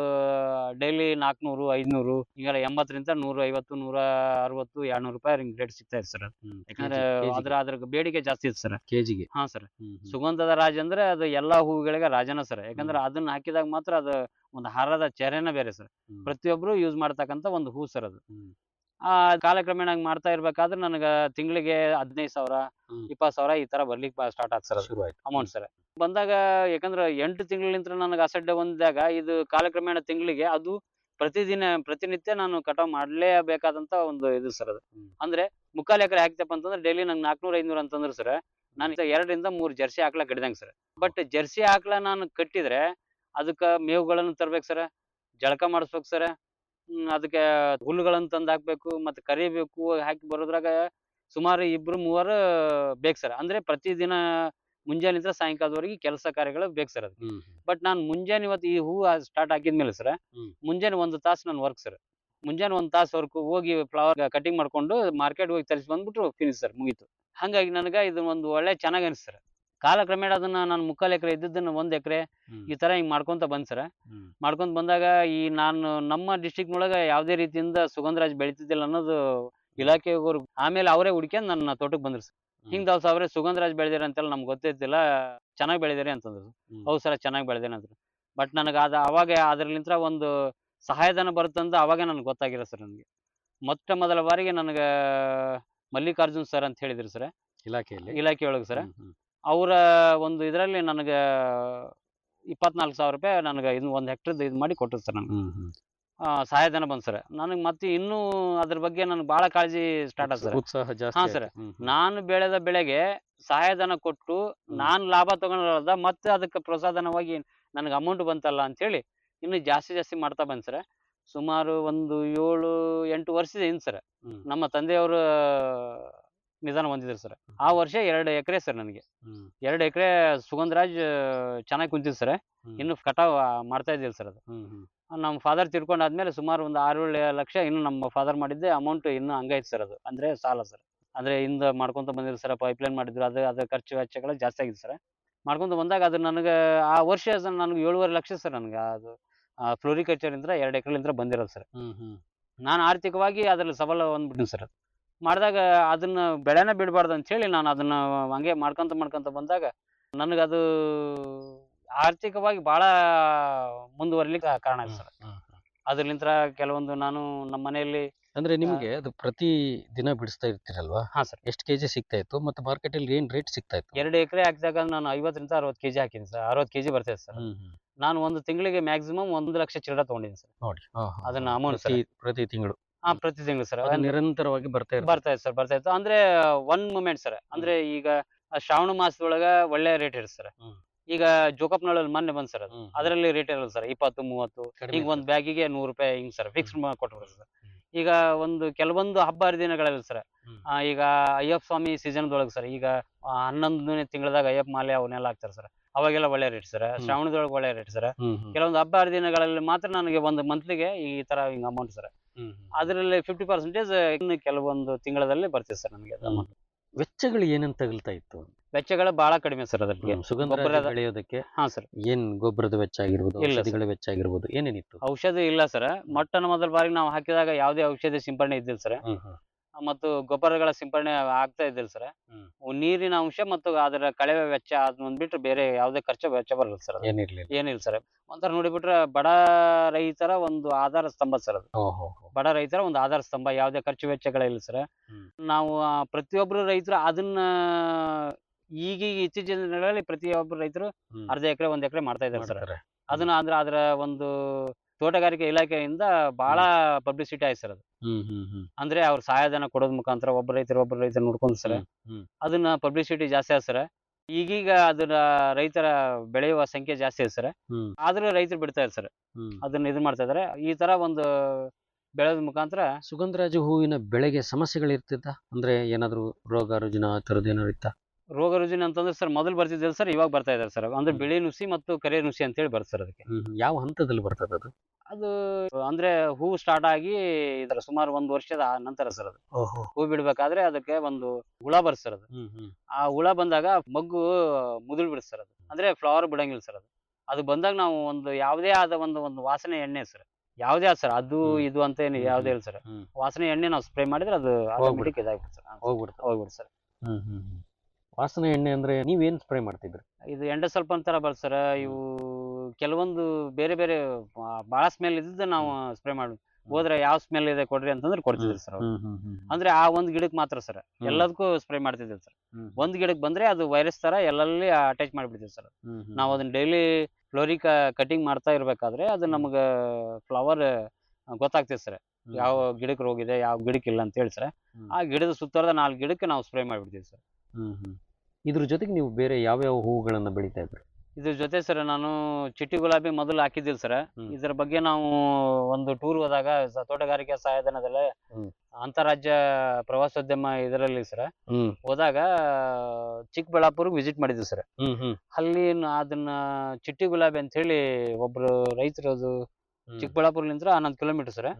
ಡೈಲಿ ನಾಲ್ಕುನೂರು ಐದ್ನೂರು ಈಗ ಎಂಬತ್ತರಿಂದ ನೂರ ಐವತ್ತು ನೂರ ಅರವತ್ತು ಎರಡ್ನೂರು ರೂಪಾಯಿ ಹಿಂಗ್ ರೇಟ್ ಸಿಗ್ತಾ ಇದೆ ಸರ್ ಹ್ಮ್. ಯಾಕಂದ್ರೆ KG ಗೆ. ಅದ್ರ ಅದ್ರ ಬೇಡಿಕೆ ಜಾಸ್ತಿ ಇದೆ ಸರ್ ಕೆಜಿಗೆ ಹಾ ಸರ್ ಹ್ಮ್ ಹ್ಮ್. ಸುಗಂಧದ ರಾಜ ಅಂದ್ರೆ ಅದು ಎಲ್ಲಾ ಹೂಗಳಿಗೆ ರಾಜನ ಸರ್ ಯಾಕಂದ್ರೆ ಅದನ್ನ ಹಾಕಿದಾಗ ಮಾತ್ರ ಅದು ಒಂದು ಹಾರದ ಚೆರೆನ ಬೇರೆ ಸರ್ ಹ್ಮ್. ಪ್ರತಿಯೊಬ್ರು ಯೂಸ್ ಮಾಡ್ತಕ್ಕಂತ ಒಂದು ಹೂ ಸರ್ ಅದು ಹ್ಮ್. ಆ ಕಾಲಕ್ರಮೇಣ ಹಂಗ್ ಮಾಡ್ತಾ ಇರ್ಬೇಕಾದ್ರೆ ನನಗ ತಿಂಗಳಿಗೆ ಹದಿನೈದು ಸಾವಿರ ಹ್ಮ್. ಇಪ್ಪತ್ತು ಸಾವಿರ ಈ ತರ ಬರ್ಲಿಕ್ಕೆ ಸ್ಟಾರ್ಟ್ ಆತ್ ಸರ್ ಶುರು ಆಯ್ತು ಅಮೌಂಟ್ ಸರ್ ಬಂದಾಗ ಯಾಕಂದ್ರೆ ಎಂಟು ತಿಂಗಳಿಂದ ನನಗೆ ಅಸಡ್ಡೆ ಹೊಂದಿದಾಗ ಇದು ಕಾಲಕ್ರಮೇಣ ತಿಂಗಳಿಗೆ ಅದು ಪ್ರತಿದಿನ ಪ್ರತಿನಿತ್ಯ ನಾನು ಕಟಾವ್ ಮಾಡ್ಲೇಬೇಕಾದಂತ ಒಂದು ಇದು ಸರ್ ಅದು ಹ್ಮ್. ಅಂದ್ರೆ ಮುಕ್ಕಾಲು ಎಕರೆ ಹಾಕ್ತಪ್ಪ ಅಂತಂದ್ರೆ ಡೈಲಿ ನಂಗೆ ನಾಲ್ಕುನೂರ ಐನೂರು ಅಂತಂದ್ರೆ ಸರ್ ನಾನು ಈಗ ಎರಡರಿಂದ ಮೂರು ಜರ್ಸಿ ಹಾಕ್ಲಾ ಕಟ್ಟಿದಂಗೆ ಸರ್ ಬಟ್ ಜರ್ಸಿ ಹಾಕ್ಲಾ ನಾನು ಕಟ್ಟಿದ್ರೆ ಅದಕ್ಕ ಮೇವುಗಳನ್ನು ತರ್ಬೇಕು ಸರ್ ಜಳಕ ಮಾಡಿಸ್ಬೇಕು ಸರ್ ಅದಕ್ಕೆ ಹುಲ್ಲುಗಳನ್ನು ತಂದು ಹಾಕ್ಬೇಕು ಮತ್ತೆ ಕರಿಬೇಕು ಹಾಕಿ ಬರೋದ್ರಾಗ ಸುಮಾರು ಇಬ್ರು ಮೂವರು ಬೇಕು ಸರ್ ಅಂದ್ರೆ ಪ್ರತಿದಿನ ಮುಂಜಾನಿಂದ ಸಾಯಂಕಾಲದವರೆಗೆ ಕೆಲಸ ಕಾರ್ಯಗಳು ಬೇಕು ಸರ್ ಅದಕ್ಕೆ ಬಟ್ ನಾನು ಮುಂಜಾನೆ ಇವತ್ತು ಈ ಹೂವು ಸ್ಟಾರ್ಟ್ ಹಾಕಿದ್ಮೇಲೆ ಸರ್ ಮುಂಜಾನೆ ಒಂದು ತಾಸು ನನ್ನ ವರ್ಕ್ ಸರ್ ಮುಂಜಾನೆ ಒಂದು ತಾಸು ವರ್ಕ್ ಹೋಗಿ ಫ್ಲವರ್ ಕಟಿಂಗ್ ಮಾಡ್ಕೊಂಡು ಮಾರ್ಕೆಟ್ ಹೋಗಿ ತರಿಸಿ ಬಂದ್ಬಿಟ್ರು ಫಿನಿಶ್ ಸರ್ ಮುಗೀತು ಹಾಗಾಗಿ ನನಗೆ ಇದು ಒಂದು ಒಳ್ಳೆ ಚೆನ್ನಾಗಿ ಅನಿಸ್ತು ಸರ್ ಕಾಲಕ್ರಮೇಣ ಅದನ್ನ ನಾನು ಮುಕ್ಕಾಲು ಎಕರೆ ಇದ್ದದ್ದನ್ನ ಒಂದ್ ಎಕರೆ ಈ ತರ ಹಿಂಗ್ ಮಾಡ್ಕೊಂತ ಬಂದ್ ಸರ್ ಮಾಡ್ಕೊಂತ ಬಂದಾಗ ಈ ನಾನು ನಮ್ಮ ಡಿಸ್ಟಿಕ್ನೊಳಗೆ ಯಾವುದೇ ರೀತಿಯಿಂದ ಸುಗಂಧರಾಜ್ ಬೆಳಿತಿದ್ದಿಲ್ಲ ಅನ್ನೋದು ಇಲಾಖೆಯವರು ಆಮೇಲೆ ಅವರೇ ಹುಡ್ಕ್ಯಂಡ್ ನನ್ನ ತೋಟಕ್ಕೆ ಬಂದ್ರು ಸರ್ ಹಿಂಗ್ ದವಸ ಅವರೇ ಸುಗಂಧರಾಜ್ ಬೆಳೆದಿರ ಅಂತೆಲ್ಲ ನಮ್ಗೆ ಗೊತ್ತಿದ್ದಿಲ್ಲ ಚೆನ್ನಾಗಿ ಬೆಳೆದಿರಿ ಅಂತಂದ್ರು ಹೌದು ಸರ್ ಚೆನ್ನಾಗಿ ಬೆಳೆದೇನೆ ಅಂದ್ರು ಬಟ್ ನನಗೆ ಅದ ಅವಾಗ ಅದ್ರಲಿಂತ್ರ ಒಂದು ಸಹಾಯಧನ ಬರುತ್ತಂತ ಅವಾಗ ನನಗೆ ಗೊತ್ತಾಗಿರೋ ಸರ್ ನನಗೆ ಮೊಟ್ಟ ಮೊದಲ ಬಾರಿಗೆ ನನಗೆ ಮಲ್ಲಿಕಾರ್ಜುನ್ ಸರ್ ಅಂತ ಹೇಳಿದ್ರು ಸರ್ ಇಲಾಖೆಯಲ್ಲಿ ಇಲಾಖೆ ಒಳಗೆ ಸರ್ ಅವರ ಒಂದು ಇದರಲ್ಲಿ ನನಗೆ ಇಪ್ಪತ್ನಾಲ್ಕು ಸಾವಿರ ರೂಪಾಯಿ ನನಗೆ ಇದು ಒಂದು ಹೆಕ್ಟರ್ದು ಇದು ಮಾಡಿ ಕೊಟ್ಟರು ಸರ್ ನನಗೆ ಆ, ಸಹಾಯಧನ ಬಂತು ಸರ್ ನನಗೆ ಮತ್ತೆ ಇನ್ನೂ ಅದ್ರ ಬಗ್ಗೆ ನನಗೆ ಭಾಳ ಕಾಳಜಿ ಸ್ಟಾರ್ಟ್ ಆಯ್ತು ಸರ್ ಉತ್ಸಾಹ ಜಾಸ್ತಿ ಹಾ ಆಯ್ತು. ಸರ್ ಹ್ಮ್, ಹ್ಮ್. ನಾನು ಬೆಳೆದ ಬೆಳೆಗೆ ಸಹಾಯಧನ ಕೊಟ್ಟು ನಾನು ಲಾಭ ತಗೊಂಡ್ರದ ಮತ್ತೆ ಅದಕ್ಕೆ ಪ್ರೋತ್ಸಾಹನವಾಗಿ ನನಗೆ ಅಮೌಂಟ್ ಬಂತಲ್ಲ ಅಂತೇಳಿ ಇನ್ನು ಜಾಸ್ತಿ ಜಾಸ್ತಿ ಮಾಡ್ತಾ ಬಂದ್ ಸರ್ ಸುಮಾರು ಒಂದು ಏಳು ಎಂಟು ವರ್ಷದ ಹಿಂದೆ ಸರ್ ನಮ್ಮ ತಂದೆಯವರು ನಿಧನ ಹೊಂದಿದ್ರು ಸರ್ ಆ ವರ್ಷ ಎರಡು ಎಕರೆ ಸರ್ ನನಗೆ ಎರಡು ಎಕರೆ ಸುಗಂಧರಾಜ್ ಚೆನ್ನಾಗಿ ಕುಂತಿದ್ ಸರ್ ಇನ್ನು ಕಟಾವ್ ಮಾಡ್ತಾ ಇದ್ದಿಲ್ಲ ಸರ್ ಅದು ನಮ್ಮ ಫಾದರ್ ತಿರ್ಕೊಂಡಾದ್ಮೇಲೆ ಸುಮಾರು ಒಂದು ಆರು ಏಳು ಲಕ್ಷ ಇನ್ನು ನಮ್ಮ ಫಾದರ್ ಮಾಡಿದ್ದೆ ಅಮೌಂಟ್ ಇನ್ನು ಹಂಗೈತೆ ಸರ್ ಅದು ಅಂದ್ರೆ ಸಾಲ ಸರ್ ಅಂದ್ರೆ ಹಿಂದ ಮಾಡ್ಕೊಂತ ಬಂದಿದ್ರು ಸರ್ ಪೈಪ್ಲೈನ್ ಮಾಡಿದ್ರು ಅದು ಅದ್ರ ಖರ್ಚು ವೆಚ್ಚಗಳು ಜಾಸ್ತಿ ಆಗಿದೆ ಸರ್ ಮಾಡ್ಕೊಂತ ಬಂದಾಗ ಅದು ನನಗೆ ಆ ವರ್ಷ ನನಗೆ ಏಳುವರೆ ಲಕ್ಷ ಸರ್ ನನಗೆ ಅದು ಫ್ಲೋರಿಕಲ್ಚರ್ ಇಂದ ಎರಡು ಎಕರೆಲಿಂದ ಬಂದಿರೋದು ಸರ್ ನಾನು ಆರ್ಥಿಕವಾಗಿ ಅದ್ರಲ್ಲಿ ಸಬಲ ಹೊಂದ್ಬಿಟ್ಟಿನಿ ಸರ್ ಮಾಡಿದಾಗ ಅದನ್ನ ಬೆಳೆನ ಬಿಡಬಾರ್ದು ಅಂತ ಹೇಳಿ ನಾನು ಅದನ್ನ ಹಂಗೆ ಮಾಡ್ಕೊಂತ ಮಾಡ್ಕೊಂತ ಬಂದಾಗ ನನಗದು ಆರ್ಥಿಕವಾಗಿ ಬಹಳ ಮುಂದುವರಿಲಿಕ್ಕೆ ಕಾರಣ ಆಯ್ತು ಸರ್ ಅದ್ರಲಿಂತ್ರ ಕೆಲವೊಂದು ನಾನು ನಮ್ಮ ಮನೆಯಲ್ಲಿ ಅಂದ್ರೆ ನಿಮ್ಗೆ ಅದು ಪ್ರತಿ ದಿನ ಬಿಡಿಸ್ತಾ ಇರ್ತೀರಲ್ವಾ ಹಾ ಸರ್ ಎಷ್ಟು ಕೆಜಿ ಸಿಗ್ತಾ ಇತ್ತು ಮತ್ತೆ ಮಾರ್ಕೆಟ್ ಅಲ್ಲಿ ಏನ್ ರೇಟ್ ಸಿಗ್ತಾ ಇತ್ತು ಎರಡು ಎಕರೆ ಹಾಕಿದಾಗ ನಾನು ಐವತ್ತರಿಂದ ಅರವತ್ತು ಕೆಜಿ ಹಾಕಿನಿ ಸರ್ ಅರವತ್ತು ಕೆಜಿ ಬರ್ತೈತೆ ಸರ್ ನಾನು ಒಂದು ತಿಂಗಳಿಗೆ ಮ್ಯಾಕ್ಸಿಮಮ್ ಒಂದು ಲಕ್ಷ ಚಿಲ್ಲರೆ ತಗೊಂಡಿದ್ದೀನಿ ಸರ್ ನೋಡಿ ಹಾ, ಹಾ, ಅದನ್ನ ಹಾ. ಅಮೌಂಟ್ ಸರ್ ಪ್ರತಿ ಪ್ರತಿ ತಿಂಗಳು ಹಾ ಪ್ರತಿ ತಿಂಗಳು ಸರ್ ಅದು ನಿರಂತರವಾಗಿ ಬರ್ತಾ ಇರ್ತದೆ ಬರ್ತಾ ಇತ್ತು ಸರ್ ಬರ್ತಾ ಇತ್ತು ಅಂದ್ರೆ ಒನ್ ಮೂಮೆಂಟ್ ಸರ್ ಅಂದ್ರೆ ಈಗ ಆ ಶ್ರಾವಣ ಮಾಸದೊಳಗ ಒಳ್ಳೆ ರೇಟ್ ಇರುತ್ತೆ ಸರ್ ಈಗ ಜೋಕಪ್ನಳ್ಳಿ ಮೊನ್ನೆ ಬಂದ್ ಸರ್ ಅದು ಅದರಲ್ಲಿ ರೇಟ್ ಇರಲ್ಲ ಸರ್ ಇಪ್ಪತ್ತು ಮೂವತ್ತು ಕಡಿಮೆ ಈಗ ಒಂದ್ ಬ್ಯಾಗಿಗೆ ನೂರು ರೂಪಾಯಿ ಹಿಂಗ್ ಸರ್ ಫಿಕ್ಸ್ ಕೊಟ್ಬಿಡ್ತಾರೆ ಸರ್ ಈಗ ಒಂದು ಕೆಲವೊಂದು ಹಬ್ಬ ಹರಿದಿನಗಳಲ್ಲಿ ಸರ್ ಈಗ ಅಯ್ಯಪ್ಪ ಸ್ವಾಮಿ ಸೀಸನ್ದೊಳಗೆ ಸರ್ ಈಗ ಆ, ಹನ್ನೊಂದನೇ ತಿಂಗಳದಾಗ ಅಯ್ಯಪ್ಪ ಮಾಲೆ ಅವನ್ನೆಲ್ಲ ಹಾಕ್ತಾರೆ ಸರ್ ಅವಾಗೆಲ್ಲ ಒಳ್ಳೆ ರೇಟ್ ಸರ್ ಶ್ರಾವಣದೊಳಗೆ ಒಳ್ಳೆ ರೇಟ್ ಸರ್ ಹ್ಮ್, ಹ್ಮ್. ಕೆಲವೊಂದು ಹಬ್ಬ ಹರಿದಿನಗಳಲ್ಲಿ ಮಾತ್ರ ನನಗೆ ಒಂದು ಮಂತ್ಲಿಗೆ ಈ ತರ ಹಿಂಗ್ ಅಮೌಂಟ್ ಸರ್ ಹ್ಮ್, ಅದರಲ್ಲಿ ಫಿಫ್ಟಿ ಪರ್ಸೆಂಟೇಜ್ ಇನ್ನು ಕೆಲವೊಂದು ತಿಂಗಳಲ್ಲಿ ಬರ್ತಿದೆ ಸರ್ ನನಗೆ ಹ್ಮ್. ವೆಚ್ಚಗಳು ಏನೇನ್ ತಗಲ್ತಾ ಇತ್ತು ವೆಚ್ಚಗಳು ಬಹಳ ಕಡಿಮೆ ಸರ್ ಅದಕ್ಕೆ ಹ್ಮ್, ಸುಗಂಧರಾಜ ಗೊಬ್ಬರದ- ಬೆಳೆಯೋದಕ್ಕೆ ಹಾ ಸರ್ ಏನ್ ಗೊಬ್ಬರದ ವೆಚ್ಚ ಆಗಿರ್ಬೋದು ಇಲ್ಲ sir. ಔಷಧಿಗಳ ವೆಚ್ಚ ಆಗಿರ್ಬೋದು ಏನೇನಿತ್ತು ಔಷಧಿ ಇಲ್ಲ ಸರ್ ಮೊಟ್ಟನ ಮೊದಲ ಬಾರಿಗೆ ನಾವು ಹಾಕಿದಾಗ ಯಾವುದೇ ಔಷಧಿ ಸಿಂಪಡಣೆ ಇದ್ದಿಲ್ಲ ಸರ್ ಹ್ಮ್, ಹ್ಮ್. ಮತ್ತು ಗೊಬ್ಬರಗಳ ಸಿಂಪಡಣೆ ಆಗ್ತಾ ಇದ್ದಿಲ್ಲ ಸರ್ ನೀರಿನ ಅಂಶ ಮತ್ತು ಅದರ ಕಳೆವೆ ವೆಚ್ಚ ಅದನ್ನ ಬಿಟ್ರೆ ಬೇರೆ ಯಾವುದೇ ಖರ್ಚು ವೆಚ್ಚ ಬರಲ್ಲ ಸರ್ ಅದು. ಏನಿರ್ಲಿಲ್ಲ ಏನಿಲ್ಲ ಸರ್ ಒಂಥರ ನೋಡಿಬಿಟ್ರೆ ಬಡ ರೈತರ ಒಂದು ಆಧಾರ ಸ್ತಂಭ ಸರ್ ಅದು ಓಹೋ ಬಡ ರೈತರ ಒಂದು ಆಧಾರ ಸ್ತಂಭ ಯಾವುದೇ ಖರ್ಚು ವೆಚ್ಚಗಳಿಲ್ಲ ಸರ್ ನಾವು ಆ, ಪ್ರತಿಯೊಬ್ರು ರೈತರು ಅದನ್ನ ಈಗೀಗ ಇತ್ತೀಚಿನ ದಿನಗಳಲ್ಲಿ ಪ್ರತಿಯೊಬ್ಬರು ರೈತರು ಅರ್ಧ ಎಕರೆ ಒಂದ್ ಎಕರೆ ಮಾಡ್ತಾ ಇದ್ದಾರೆ ಸರ್ ಮಾಡ್ತಾರೆ. ಅದನ್ನ ಅಂದ್ರೆ ಅದರ ಒಂದು ತೋಟಗಾರಿಕೆ ಇಲಾಖೆಯಿಂದ ಬಹಳ ಪಬ್ಲಿಸಿಟಿ ಆಯ್ತು ಸರ್ ಅದು ಹ್ಮ್ ಹ್ಮ್ ಹ್ಮ್ ಅಂದ್ರೆ ಅವ್ರ ಸಹಾಯಧನ ಕೊಡೋದ್ ಮುಖಾಂತರ ಒಬ್ಬ ರೈತರು ಒಬ್ಬ ರೈತರು ನೋಡ್ಕೊಂಡ್ ಸರ್ ಹ್ಮ್. ಅದನ್ನ ಪಬ್ಲಿಸಿಟಿ ಜಾಸ್ತಿ ಆಯ್ತು ಸರ್ ಈಗೀಗ ಅದರ ರೈತರ ಬೆಳೆಯುವ ಸಂಖ್ಯೆ ಜಾಸ್ತಿ ಇದೆ ಸರ್ ಹ್ಮ್ ಆದ್ರೂ ರೈತರು ಬಿಡ್ತಾ ಇದ್ದಾರೆ ಸರ್ ಹ್ಮ್ ಅದನ್ನ ಇದು ಮಾಡ್ತಾ ಇದಾರೆ ಈ ತರ ಒಂದು ಬೆಳೆದ ಮುಖಾಂತರ ಸುಗಂಧರಾಜ ಹೂವಿನ ಬೆಳೆಗೆ ಸಮಸ್ಯೆಗಳು ಇರ್ತಿದ್ದ ಅಂದ್ರೆ ಏನಾದ್ರು ರೋಗ ರುಜಿನ ಆ ಥರದ್ದು ಏನಾದ್ರು ಇತ್ತ ರೋಗ ರುಜಿನ ಅಂತಂದ್ರೆ ಸರ್ ಮೊದಲು ಬರ್ತಿದ್ದಿಲ್ಲ ಸರ್ ಇವಾಗ ಬರ್ತಾ ಇದಾರೆ ಸರ್ ಅಂದ್ರೆ ಬಿಳಿ ನುಸಿ ಮತ್ತು ಕರೆ ನುಸಿ ಅಂತ ಹೇಳಿ ಬರುತ್ತೆ ಸರ್ ಅದಕ್ಕೆ ಯಾವ ಹಂತದಲ್ಲಿ ಬರ್ತದೆ ಅದು ಅದು ಅಂದ್ರೆ ಹೂ ಸ್ಟಾರ್ಟ್ ಆಗಿ ಇದರ ಸುಮಾರು ಒಂದು ವರ್ಷದ ನಂತರ ಸರ್ ಅದು ಓಹೋ ಹೂ ಬಿಡ್ಬೇಕಾದ್ರೆ ಅದಕ್ಕೆ ಒಂದು ಹುಳ ಬರುತ್ತೆ ಸರ್ ಅದು ಹ್ಮ್ ಹ್ಮ್ ಆ ಹುಳ ಬಂದಾಗ ಮಗ್ಗು ಮುದುಳ್ ಬಿಡುತ್ತೆ ಸರ್ ಅದು ಅಂದ್ರೆ ಫ್ಲವರ್ ಬಿಡಂಗಿಲ್ಲ ಸರ್ ಅದು ಅದು ಬಂದಾಗ ನಾವು ಒಂದು ಯಾವುದೇ ಆದ ಒಂದು ಒಂದು ವಾಸನೆ ಎಣ್ಣೆ ಸರ್ ಯಾವುದೇ ಆದ ಸರ್ ಅದು ಇದು ಅಂತ ಏನು ಯಾವುದೇ ಇಲ್ಲ ಸರ್ ಹ್ಮ್. ವಾಸನೆ ಎಣ್ಣೆ ನಾವು ಸ್ಪ್ರೇ ಮಾಡಿದ್ರೆ ಅದು ಆಟೋಮೆಟಿಕ್ ಇದಾಗ್ಬಿಡುತ್ತೆ ಸರ್ ಹೋಗ್ಬಿಡ್ತು ಹೋಗ್ಬಿಡುತ್ತೆ ಸರ್ ಹ್ಮ್ ಹ್ಮ್ ಹ್ಮ್ ವಾಸನೆ ಎಣ್ಣೆ ಅಂದ್ರೆ ನೀವೇನ್ ಸ್ಪ್ರೇ ಮಾಡ್ತಿದ್ರಿ ಇದು ಎಂಡ ಸ್ವಲ್ಪ ಅಂತರ ಬರುತ್ತೆ ಸರ್ ಇವು ಕೆಲವೊಂದು ಬೇರೆ ಬೇರೆ ಭಾಳ ಸ್ಮೆಲ್ ಇದ್ದಿದ್ದು ನಾವು ಸ್ಪ್ರೇ ಮಾಡಿ ಹೋದ್ರೆ ಯಾವ ಸ್ಮೆಲ್ ಇದೆ ಕೊಡ್ರಿ ಅಂತಂದ್ರೆ ಕೊಡ್ತಿದ್ವಿ ಸರ್ ಹ್ಮ್ ಹ್ಮ್ ಹ್ಮ್ ಅಂದ್ರೆ ಆ ಒಂದ್ ಗಿಡಕ್ಕೆ ಮಾತ್ರ ಸರ್ ಎಲ್ಲದಕ್ಕೂ ಸ್ಪ್ರೇ ಮಾಡ್ತಿದ್ವಿ ಸರ್ ಹ್ಮ್. ಒಂದ್ ಗಿಡಕ್ಕೆ ಬಂದ್ರೆ ಅದು ವೈರಸ್ ತರ ಎಲ್ಲಲ್ಲಿ ಅಟ್ಯಾಚ್ ಮಾಡ್ಬಿಡ್ತೀವಿ ಸರ್ ಹ್ಮ್ ಹ್ಮ್ ನಾವು ಅದನ್ನ ಡೈಲಿ ಫ್ಲೋರಿಕ ಕಟಿಂಗ್ ಮಾಡ್ತಾ ಇರ್ಬೇಕಾದ್ರೆ ಅದು ನಮ್ಗ ಫ್ಲವರ್ ಗೊತ್ತಾಗ್ತದೆ ಸರ್ ಯಾವ ಗಿಡಕ್ಕೆ ರೋಗ ಇದೆ ಯಾವ ಗಿಡಕ್ಕೆ ಇಲ್ಲ ಅಂತ ಹೇಳಿ ಸರ್ ಆ ಗಿಡದ ಸುತ್ತರದ ನಾಲ್ಕು ಗಿಡಕ್ಕೆ ನಾವು ಸ್ಪ್ರೇ ಮಾಡ್ಬಿಡ್ತೀವಿ ಸರ್ ಹ್ಮ್ ಹ್ಮ್ ಇದ್ರ ಜೊತೆಗೆ ನೀವು ಬೇರೆ ಯಾವ್ಯಾವ ಹೂವುಗಳನ್ನ ಬೆಳಿತಾ ಇದ್ರಿ ಇದ್ರ ಜೊತೆ ಸರ್ ನಾನು ಚಿಟ್ಟಿ ಗುಲಾಬಿ ಮೊದಲು ಹಾಕಿದ್ದಿಲ್ಲ ಸರ್ ಇದ್ರ ಬಗ್ಗೆ ನಾವು ಒಂದು ಟೂರ್ ಹೋದಾಗ ಸ- ತೋಟಗಾರಿಕೆ ಸಹಾಯಧನದಲ್ಲಿ ಅಂತಾರಾಜ್ಯ ಪ್ರವಾಸೋದ್ಯಮ ಇದರಲ್ಲಿ ಸರ್ ಹ್ಮ್ ಹೋದಾಗ ಚಿಕ್ಕಬಳ್ಳಾಪುರ್ಗೆ ವಿಸಿಟ್ ಮಾಡಿದ್ವಿ ಸರ್ ಹ್ಮ್ ಹ್ಮ್ ಅಲ್ಲಿ ನ- ಅದನ್ನ ಚಿಟ್ಟಿ ಗುಲಾಬಿ ಅಂತ ಹೇಳಿ ಒಬ್ರು ರೈತರು ಅದು ಚಿಕ್ಕಬಳ್ಳಾಪುರ್ಲಿಂದ ಹನ್ನೊಂದು ಕಿಲೋಮೀಟರ್ ಸರ್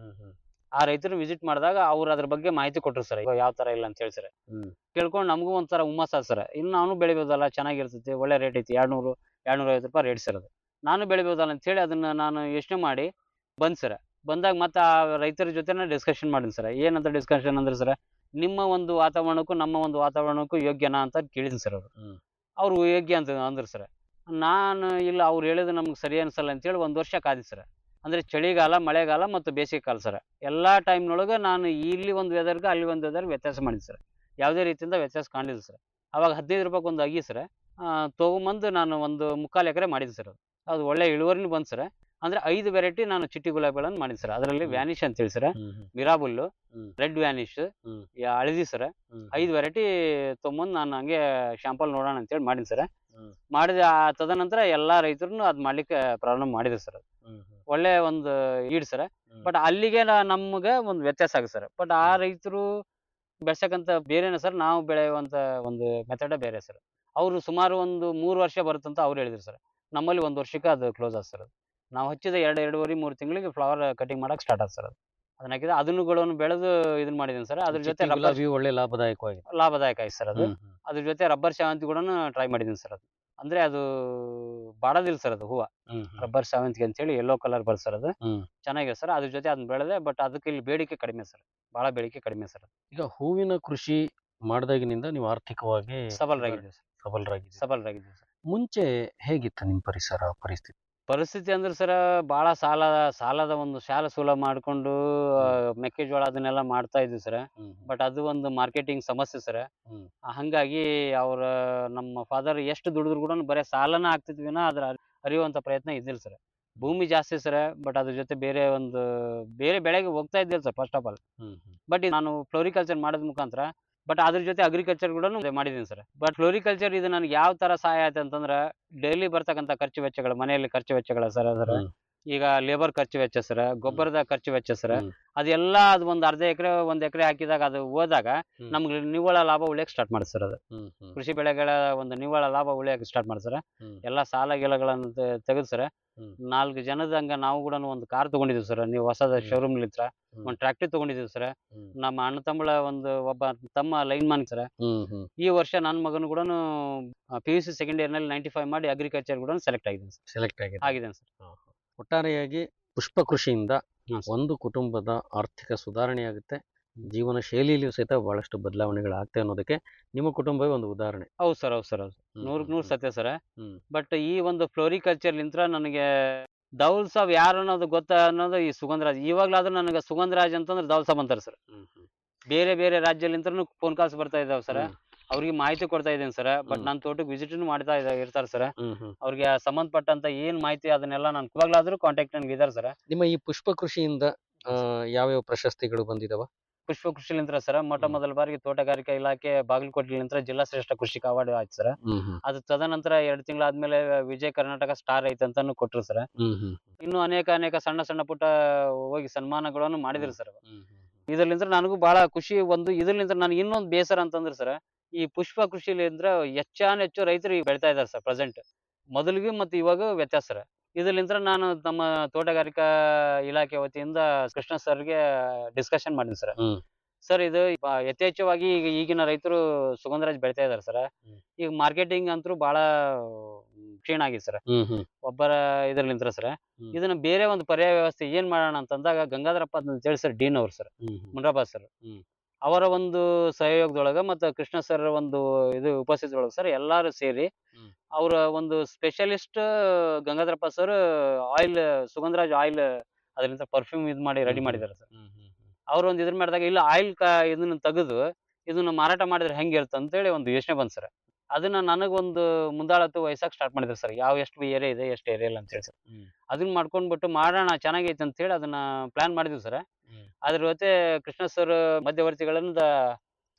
ಆ ರೈತರು ವಿಸಿಟ್ ಮಾಡಿದಾಗ ಅವ್ರು ಅದ್ರ ಬಗ್ಗೆ ಮಾಹಿತಿ ಕೊಟ್ರು ಸರ್ ಯಾವ ತರ ಇಲ್ಲ ಅಂತ ಹೇಳಿ ಸರ್ ಹ್ಮ್ ಕೇಳ್ಕೊಂಡು ನಮಗೂ ಒಂಥರ ಹುಮ್ಮಸ್ಸ ಸರ್ ಇನ್ನು ನಾನು ಬೆಳಿಬೋದಲ್ಲ ಚೆನ್ನಾಗಿರ್ತೈತಿ ಒಳ್ಳೆ ರೇಟ್ ಐತಿ ಎರಡ್ನೂರು ಎರಡ್ನೂರ ಐವತ್ತು ರೂಪಾಯಿ ರೇಟ್ ಸರ್ ಅದು ನಾನು ಬೆಳಿಬೋದಲ್ಲ ಅಂತ ಹೇಳಿ ಅದನ್ನ ನಾನು ಯೋಚನೆ ಮಾಡಿ ಬಂದ್ ಸರ್ ಬಂದಾಗ ಮತ್ತೆ ಆ ರೈತರ ಜೊತೆನೇ ಡಿಸ್ಕಷನ್ ಮಾಡಿದ್ವಿ ಸರ್ ಏನಂತ ಡಿಸ್ಕಷನ್ ಅಂದ್ರೆ ಸರ್ ನಿಮ್ಮ ಒಂದು ವಾತಾವರಣಕ್ಕೂ ನಮ್ಮ ಒಂದು ವಾತಾವರಣಕ್ಕೂ ಯೋಗ್ಯನಾ ಅಂತ ಕೇಳಿದ್ವಿ ಸರ್ ಅವರು ಅವ್ರು ಯೋಗ್ಯ ಅಂತ ಅಂದ್ರು ಸರ್ ನಾನು ಇಲ್ಲ ಅವ್ರು ಹೇಳಿದ್ರು ನಮ್ಗೆ ಸರಿ ಅನ್ಸಲ್ಲ ಅಂತೇಳಿ ಒಂದು ವರ್ಷ ಕಾದಿ ಸರ್ ಅಂದ್ರೆ ಚಳಿಗಾಲ ಮಳೆಗಾಲ ಮತ್ತು ಬೇಸಿಗೆ ಕಾಲ ಸರ್ ಎಲ್ಲಾ ಟೈಮ್ನೊಳಗೆ ನಾನು ಇಲ್ಲಿ ಒಂದು ವೆದರ್ಗೆ ಅಲ್ಲಿ ಒಂದು ವೆದರ್ ವ್ಯತ್ಯಾಸ ಮಾಡಿದ್ದೆ ಸರ್ ಯಾವುದೇ ರೀತಿಯಿಂದ ವ್ಯತ್ಯಾಸ ಕಾಣಲಿಲ್ಲ ಸರ್ ಅವಾಗ ಹದಿನೈದು ರೂಪಾಯಿ ಒಂದು ಅಗಿ ಸರ್ ತೊಗೊಂಬಂದು ನಾನು ಒಂದು ಮುಕ್ಕಾಲು ಎಕರೆ ಮಾಡಿದ್ದೆ ಸರ್ ಅದು ಅದು ಒಳ್ಳೆ ಇಳುವರಿನೂ ಬಂತು ಸರ್ ಅಂದ್ರೆ ಐದು ವೆರೈಟಿ ನಾನು ಚಿಟ್ಟಿ ಗುಲಾಬಿಗಳನ್ನು ಮಾಡಿದ್ದೆ ಸರ್ ಅದರಲ್ಲಿ ವ್ಯಾನಿಶ್ ಅಂತ ಹೇಳಿ ಸರ್ ಮಿರಾಬುಲ್ಲು ರೆಡ್ ವ್ಯಾನಿಶ್ ಹಳದಿ ಸರ್ ಐದು ವೆರೈಟಿ ತೊಗೊಂಬಂದು ನಾನು ಹಂಗೆ ಶಾಂಪಲ್ ನೋಡೋಣ ಅಂತೇಳಿ ಮಾಡಿದ್ದೆ ಸರ್ ಮಾಡಿದ ಆ ತದನಂತರ ಎಲ್ಲಾ ರೈತರು ಅದ್ ಮಾಡ್ಲಿಕ್ಕೆ ಪ್ರಾರಂಭ ಮಾಡಿದ್ರು ಸರ್ ಒಳ್ಳೆ ಒಂದು ಈಡ್ ಸರ್ ಬಟ್ ಅಲ್ಲಿಗೆ ನಾ- ನಮ್ಗೆ ಒಂದು ವ್ಯತ್ಯಾಸ ಆಗುತ್ತೆ ಸರ್ ಬಟ್ ಆ ರೈತರು ಬೆಳ್ಸಕ್ಕಂತ ಬೇರೆನೇ ಸರ್ ನಾವು ಬೆಳೆಯುವಂತ ಒಂದು ಮೆಥಡ ಬೇರೆ ಸರ್ ಅವರು ಸುಮಾರು ಒಂದು ಮೂರು ವರ್ಷ ಬರುತ್ತಂತ ಅವ್ರು ಹೇಳಿದ್ರು ಸರ್ ನಮ್ಮಲ್ಲಿ ಒಂದು ವರ್ಷಕ್ಕೆ ಅದು ಕ್ಲೋಸ್ ಆಗುತ್ತೆ ಸರ್ ಅದು ನಾವು ಹಚ್ಚಿದ ಎರಡು ಎರಡೂವರೆ ಮೂರು ತಿಂಗಳಿಗೆ ಫ್ಲವರ್ ಕಟಿಂಗ್ ಮಾಡಕ್ ಸ್ಟಾರ್ಟ್ ಆಗುತ್ತೆ ಸರ್ ಅದು ಅದನ್ನ ಹಾಕಿದ್ರೆ ಅದನ್ನುಗಳನ್ನು ಬೆಳೆದು ಇದನ್ನ ಮಾಡಿದ್ದೀನಿ ಸರ್ ಅದ್ರ ಜೊತೆ ಚಿಟ್ಟಿ ರಬ್ಬರ್ ಗುಲಾಬಿ ಒಳ್ಳೆ ಲಾಭದಾಯಕವಾಗಿದೆ ಲಾಭದಾಯಕ ಆಯ್ತು ಸರ್ ಅದು ಹ್ಮ್, ಅದ್ರ ಜೊತೆ ರಬ್ಬರ್ ಸೇವಂತಿ ಕೂಡ ಟ್ರೈ ಮಾಡಿದ್ದೀನಿ ಸರ್ ಅದು ಅಂದ್ರೆ ಅದು ಬಾಡೋದಿಲ್ಲ ಸರ್ ಅದು ಹೂವ ಹ್ಮ್ ರಬ್ಬರ್ ಸೇವಂತಿಗೆ ಅಂತ ಹೇಳಿ ಯೆಲ್ಲೋ ಕಲರ್ ಬರುತ್ತೆ ಸರ್ ಅದು ಹ್ಮ್ ಚೆನ್ನಾಗಿದೆ ಸರ್ ಅದ್ರ ಜೊತೆ ಅದನ್ನ ಬೆಳೆದೆ ಬಟ್ ಅದಕ್ಕೆ ಇಲ್ಲಿ ಬೇಡಿಕೆ ಕಡಿಮೆ ಸರ್ ಬಹಳ ಬೇಡಿಕೆ ಕಡಿಮೆ ಸರ್ ಈಗ ಹೂವಿನ ಕೃಷಿ ಮಾಡಿದಾಗಿನಿಂದ ನೀವು ಆರ್ಥಿಕವಾಗಿ ಸಬಲರಾಗಿದ್ದೀವಿ ಸರ್ ಸಬಲರಾಗಿದ್ದೀವಿ ಸಬಲರಾಗಿದ್ದೀವಿ ಸರ್ ಮುಂಚೆ ಹೇಗಿತ್ತು ನಿಮ್ಮ ಪರಿಸರ ಪರಿಸ್ಥಿತಿ ಪರಿಸ್ಥಿತಿ ಅಂದ್ರೆ ಸರ್ ಬಹಳ ಸಾಲ ಸಾಲದ ಒಂದು ಸಾಲ ಸೂಲ ಮಾಡ್ಕೊಂಡು ಆ, ಮೆಕ್ಕೆಜೋಳ ಅದನ್ನೆಲ್ಲ ಮಾಡ್ತಾ ಇದ್ವಿ ಸರ್ ಬಟ್ ಅದು ಒಂದು ಮಾರ್ಕೆಟಿಂಗ್ ಸಮಸ್ಯೆ ಸರ್ ಹ್ಮ್. ಹಂಗಾಗಿ ಅವ್ರ ನಮ್ಮ ಫಾದರ್ ಎಷ್ಟು ದುಡಿದ್ರು ಕೂಡ ಬರೀ ಸಾಲನ ಆಗ್ತಿದ್ವಿನ ಅದ್ರ ಅರಿ- ಅರಿಯುವಂತ ಪ್ರಯತ್ನ ಇದ್ದಿಲ್ಲ ಸರ್ ಭೂಮಿ ಜಾಸ್ತಿ ಸರ್ ಬಟ್ ಅದ್ರ ಜೊತೆ ಬೇರೆ ಒಂದು ಬೇರೆ ಬೆಳೆಗೆ ಹೋಗ್ತಾ ಇದ್ದಿಲ್ಲ sir first of all but ನಾನು ಫ್ಲೋರಿಕಲ್ಚರ್ ಮಾಡೋದ್ ಮುಖಾಂತರ ಬಟ್ ಅದ್ರ ಜೊತೆ ಅಗ್ರಿಕಲ್ಚರ್ ಕೂಡ ಮಾಡಿದ್ದೀನಿ ಸರ್ ಬಟ್ ಫ್ಲೋರಿಕಲ್ಚರ್ ಇದು ನನಗೆ ಯಾವ ತರ ಸಹಾಯ ಆಯ್ತು ಅಂತಂದ್ರೆ ಡೈಲಿ ಬರ್ತಕ್ಕಂಥ ಖರ್ಚು ವೆಚ್ಚಗಳು ಮನೆಯಲ್ಲಿ ಖರ್ಚು ವೆಚ್ಚಗಳ ಸರ್ ಅದರ ಈಗ ಲೇಬರ್ ಖರ್ಚು ವೆಚ್ಚ ಸರ್ ಗೊಬ್ಬರದ ಖರ್ಚು ವೆಚ್ಚ ಸರ್ ಅದೆಲ್ಲ ಅದು ಒಂದು ಅರ್ಧ ಎಕರೆ ಒಂದ್ ಎಕರೆ ಹಾಕಿದಾಗ ಅದು ಹೋದಾಗ ನಮ್ಗೆ ನಿವ್ವಳ ಲಾಭ ಉಳಿಯಕ್ ಸ್ಟಾರ್ಟ್ ಮಾಡುತ್ತೆ ಸರ್ ಅದು ಕೃಷಿ ಬೆಳೆಗಳ ಒಂದು ನಿವ್ವಳ ಲಾಭ ಉಳಿಯಕ್ಕೆ ಸ್ಟಾರ್ಟ್ ಮಾಡಿ ಸರ್ ಎಲ್ಲ ಸಾಲ ಗಿಲಗಳನ್ನು ತೆಗೆದು ಸರ್ ನಾಲ್ಕು ಜನದ ಹಂಗ ನಾವು ಕೂಡ ಒಂದು ಕಾರ್ ತಗೊಂಡಿದ್ವಿ ಸರ್ ನೀವು ಹೊಸದ ಶೋರೂಮ್ ಹತ್ರ ಒಂದು ಟ್ರ್ಯಾಕ್ಟರ್ ತಗೊಂಡಿದ್ದೀವಿ ಸರ್ ನಮ್ಮ ಅಣ್ಣ ತಮ್ಮಳ ಒಂದು ಒಬ್ಬ ತಮ್ಮ ಲೈನ್ ಮ್ಯಾನ್ ಸರ್ ಈ ವರ್ಷ ನನ್ನ ಮಗನು ಕೂಡ P U C second year ನಲ್ಲಿ ನೈಂಟಿ ಫೈವ್ ಮಾಡಿ ಅಗ್ರಿಕಲ್ಚರ್ ಕೂಡ ಸೆಲೆಕ್ಟ್ ಆಗಿದ್ದೀನಿ ಸರ್ ಸೆಲೆಕ್ಟ್ ಆಗಿದೆ ಆಗಿದ್ದೇನೆ ಸರ್ ಒಟ್ಟಾರೆಯಾಗಿ ಪುಷ್ಪ ಕೃಷಿಯಿಂದ ಒಂದು ಕುಟುಂಬದ ಆರ್ಥಿಕ ಸುಧಾರಣೆ ಆಗುತ್ತೆ ಜೀವನ ಶೈಲಿಯಲ್ಲಿಯೂ ಸಹಿತ ಬಹಳಷ್ಟು ಬದಲಾವಣೆಗಳಾಗ್ತವೆ ಅನ್ನೋದಕ್ಕೆ ನಿಮ್ಮ ಕುಟುಂಬವೇ ಒಂದು ಉದಾಹರಣೆ ಹೌದು ಸರ್ ಹೌದು ಸರ್ ಹೌದು ನೂರಕ್ಕೆ ನೂರು ಸತ್ಯ ಸರ್ ಬಟ್ ಈ ಒಂದು ಫ್ಲೋರಿಕಲ್ಚರ್ ಲಿಂತ್ರ ನನಗೆ ದೌಲ್ ಸಾಬ್ ಯಾರು ಅನ್ನೋದು ಗೊತ್ತ ಅನ್ನೋದು ಈ ಸುಗಂಧರಾಜ್ ಇವಾಗ್ಲಾದ್ರೂ ನನಗೆ ಸುಗಂಧರಾಜ್ ಅಂತಂದ್ರೆ ದೌಲ್ ಸಾಬ್ ಅಂತಾರೆ ಸರ್ ಬೇರೆ ಬೇರೆ ರಾಜ್ಯಲಿಂತ್ರನು ಫೋನ್ ಕಾಲ್ಸ್ ಬರ್ತಾ ಇದಾವೆ ಸರ್ ಅವ್ರಿಗೆ ಮಾಹಿತಿ ಕೊಡ್ತಾ ಇದ್ದೀನಿ ಸರ್ ಬಟ್ ನನ್ನ ತೋಟಕ್ಕೆ ವಿಸಿಟ್ ಮಾಡ್ತಾ ಇದ್ದಾರೆ ಇರ್ತಾರೆ ಸರ್ ಅವ್ರಿಗೆ ಸಂಬಂಧಪಟ್ಟಂತ ಏನ್ ಮಾಹಿತಿ ಅದನ್ನೆಲ್ಲ ನಾನು ಇವಾಗ್ಲಾದ್ರೂ ಕಾಂಟ್ಯಾಕ್ಟ್ ನನ್ಗೆ ಇದಾರೆ ಸರ್ ನಿಮ್ಮ ಈ ಪುಷ್ಪ ಕೃಷಿಯಿಂದ ಆ, ಯಾವ್ಯಾವ ಪ್ರಶಸ್ತಿಗಳು ಬಂದಿದಾವ ಪುಷ್ಪ ಕೃಷಿಲಿಂತ್ರ ಸರ್ ಮೊಟ್ಟ ಮೊದಲ ಬಾರಿಗೆ ತೋಟಗಾರಿಕಾ ಇಲಾಖೆ ಬಾಗಲಕೋಟೆಲಿಂತ್ರ ಜಿಲ್ಲಾ ಶ್ರೇಷ್ಠ ಕೃಷಿಕ ಅವಾರ್ಡ್ ಆಯ್ತು ಸರ್ ಅದು ತದನಂತರ ಎರಡು ತಿಂಗಳಾದ್ಮೇಲೆ ವಿಜಯ ಕರ್ನಾಟಕ ಸ್ಟಾರ್ ಐತೆ ಅಂತಾನು ಕೊಟ್ರು ಸರ್ ಇನ್ನು ಅನೇಕ ಅನೇಕ ಸಣ್ಣ ಸಣ್ಣ ಪುಟ್ಟ ಹೋಗಿ ಸನ್ಮಾನಗಳನ್ನು ಮಾಡಿದ್ರು ಸರ್ ಇದರ್ಲಿಂದ ನನಗೂ ಬಹಳ ಖುಷಿ ಒಂದು ಇದರ್ಲಿಂದ ನನಗೆ ಇನ್ನೊಂದು ಬೇಸರ ಅಂತಂದ್ರೆ ಸರ್ ಈ ಪುಷ್ಪ ಕೃಷಿಲಿಂದ್ರ ಹೆಚ್ಚಾನ್ ಹೆಚ್ಚು ರೈತರು ಈಗ ಬೆಳಿತಾ ಇದಾರೆ ಸರ್ ಪ್ರೆಸೆಂಟ್ ಮೊದಲಿಗೆ ಮತ್ತು ಇವಾಗ ವ್ಯತ್ಯಾಸ ಸರ್ ಇದರ್ಲಿಂದ ನಾನು ನಮ್ಮ ತೋಟಗಾರಿಕಾ ಇಲಾಖೆ ವತಿಯಿಂದ ಕೃಷ್ಣ ಸರ್ಗೆ ಡಿಸ್ಕಷನ್ ಮಾಡಿದ್ವಿ ಸರ್ ಸರ್ ಇದು ಬ- ಯಥೇಚ್ಛವಾಗಿ ಈಗ ಈಗಿನ ರೈತರು ಸುಗಂಧರಾಜ್ ಬೆಳಿತಾ ಇದಾರೆ ಸರ್ ಈಗ ಮಾರ್ಕೆಟಿಂಗ್ ಅಂತೂ ಬಹಳ ಕ್ಷೀಣ ಆಗಿದೆ ಸರ್ ಒಬ್ಬರ ಇದ್ರಲಿಂತ್ರ ಸರ್ ಇದನ್ನ ಬೇರೆ ಒಂದು ಪರ್ಯಾಯ ವ್ಯವಸ್ಥೆ ಏನ್ ಮಾಡೋಣ ಅಂತಂದಾಗ ಗಂಗಾಧರಪ್ಪ ಅಂತ ಹೇಳಿ ಸರ್ ಡೀನ್ ಅವ್ರು ಸರ್ ಮುನ್ರಾಬಾದ್ ಸರ್ ಅವರ ಒಂದು ಸಹಯೋಗದೊಳಗ ಮತ್ತು ಕೃಷ್ಣ ಸರ್ ಒಂದು ಇದು ಉಪಸ್ಥಿತಿಯೊಳಗೆ ಸರ್ ಎಲ್ಲಾರು ಸೇರಿ ಅವರ ಒಂದು ಸ್ಪೆಷಲಿಸ್ಟ್ ಗಂಗಾಧರಪ್ಪ ಸರ್ ಆಯಿಲ್ ಸುಗಂಧರಾಜ್ ಆಯಿಲ್ ಅದರಿಂದ ಪರ್ಫ್ಯೂಮ್ ಇದು ಮಾಡಿ ರೆಡಿ ಮಾಡಿದ್ದಾರೆ ಸರ್ ಅವ್ರು ಒಂದು ಇದ್ರ ಮಾಡಿದಾಗ ಇಲ್ಲ ಆಯಿಲ್ ಕ ಇದನ್ನ ತೆಗೆದು ಇದನ್ನ ಮಾರಾಟ ಮಾಡಿದ್ರೆ ಹೆಂಗಿರುತ್ತೆ ಅಂತೇಳಿ ಒಂದು ಯೋಚನೆ ಬಂತು ಸರ್ ಅದನ್ನ ನನಗೊಂದು ಮುಂದಾಳತ್ತು ವಯಸ್ಸಾಗಿ ಸ್ಟಾರ್ಟ್ ಮಾಡಿದ್ರು ಸರ್ ಯಾವ ಎಷ್ಟು ಏರಿಯಾ ಇದೆ ಎಷ್ಟು ಏರಿಯಾ ಇಲ್ಲ ಅಂತ ಹೇಳಿ ಸರ್ ಅದನ್ನ ಮಾಡ್ಕೊಂಡ್ಬಿಟ್ಟು ಮಾಡೋಣ ಚೆನ್ನಾಗೈತೆ ಅಂತ ಹೇಳಿ ಅದನ್ನ ಪ್ಲಾನ್ ಮಾಡಿದ್ವಿ ಸರ್ ಅದ್ರ ಜೊತೆ ಕೃಷ್ಣ ಸರ್ ಮಧ್ಯವರ್ತಿಗಳಿಂದ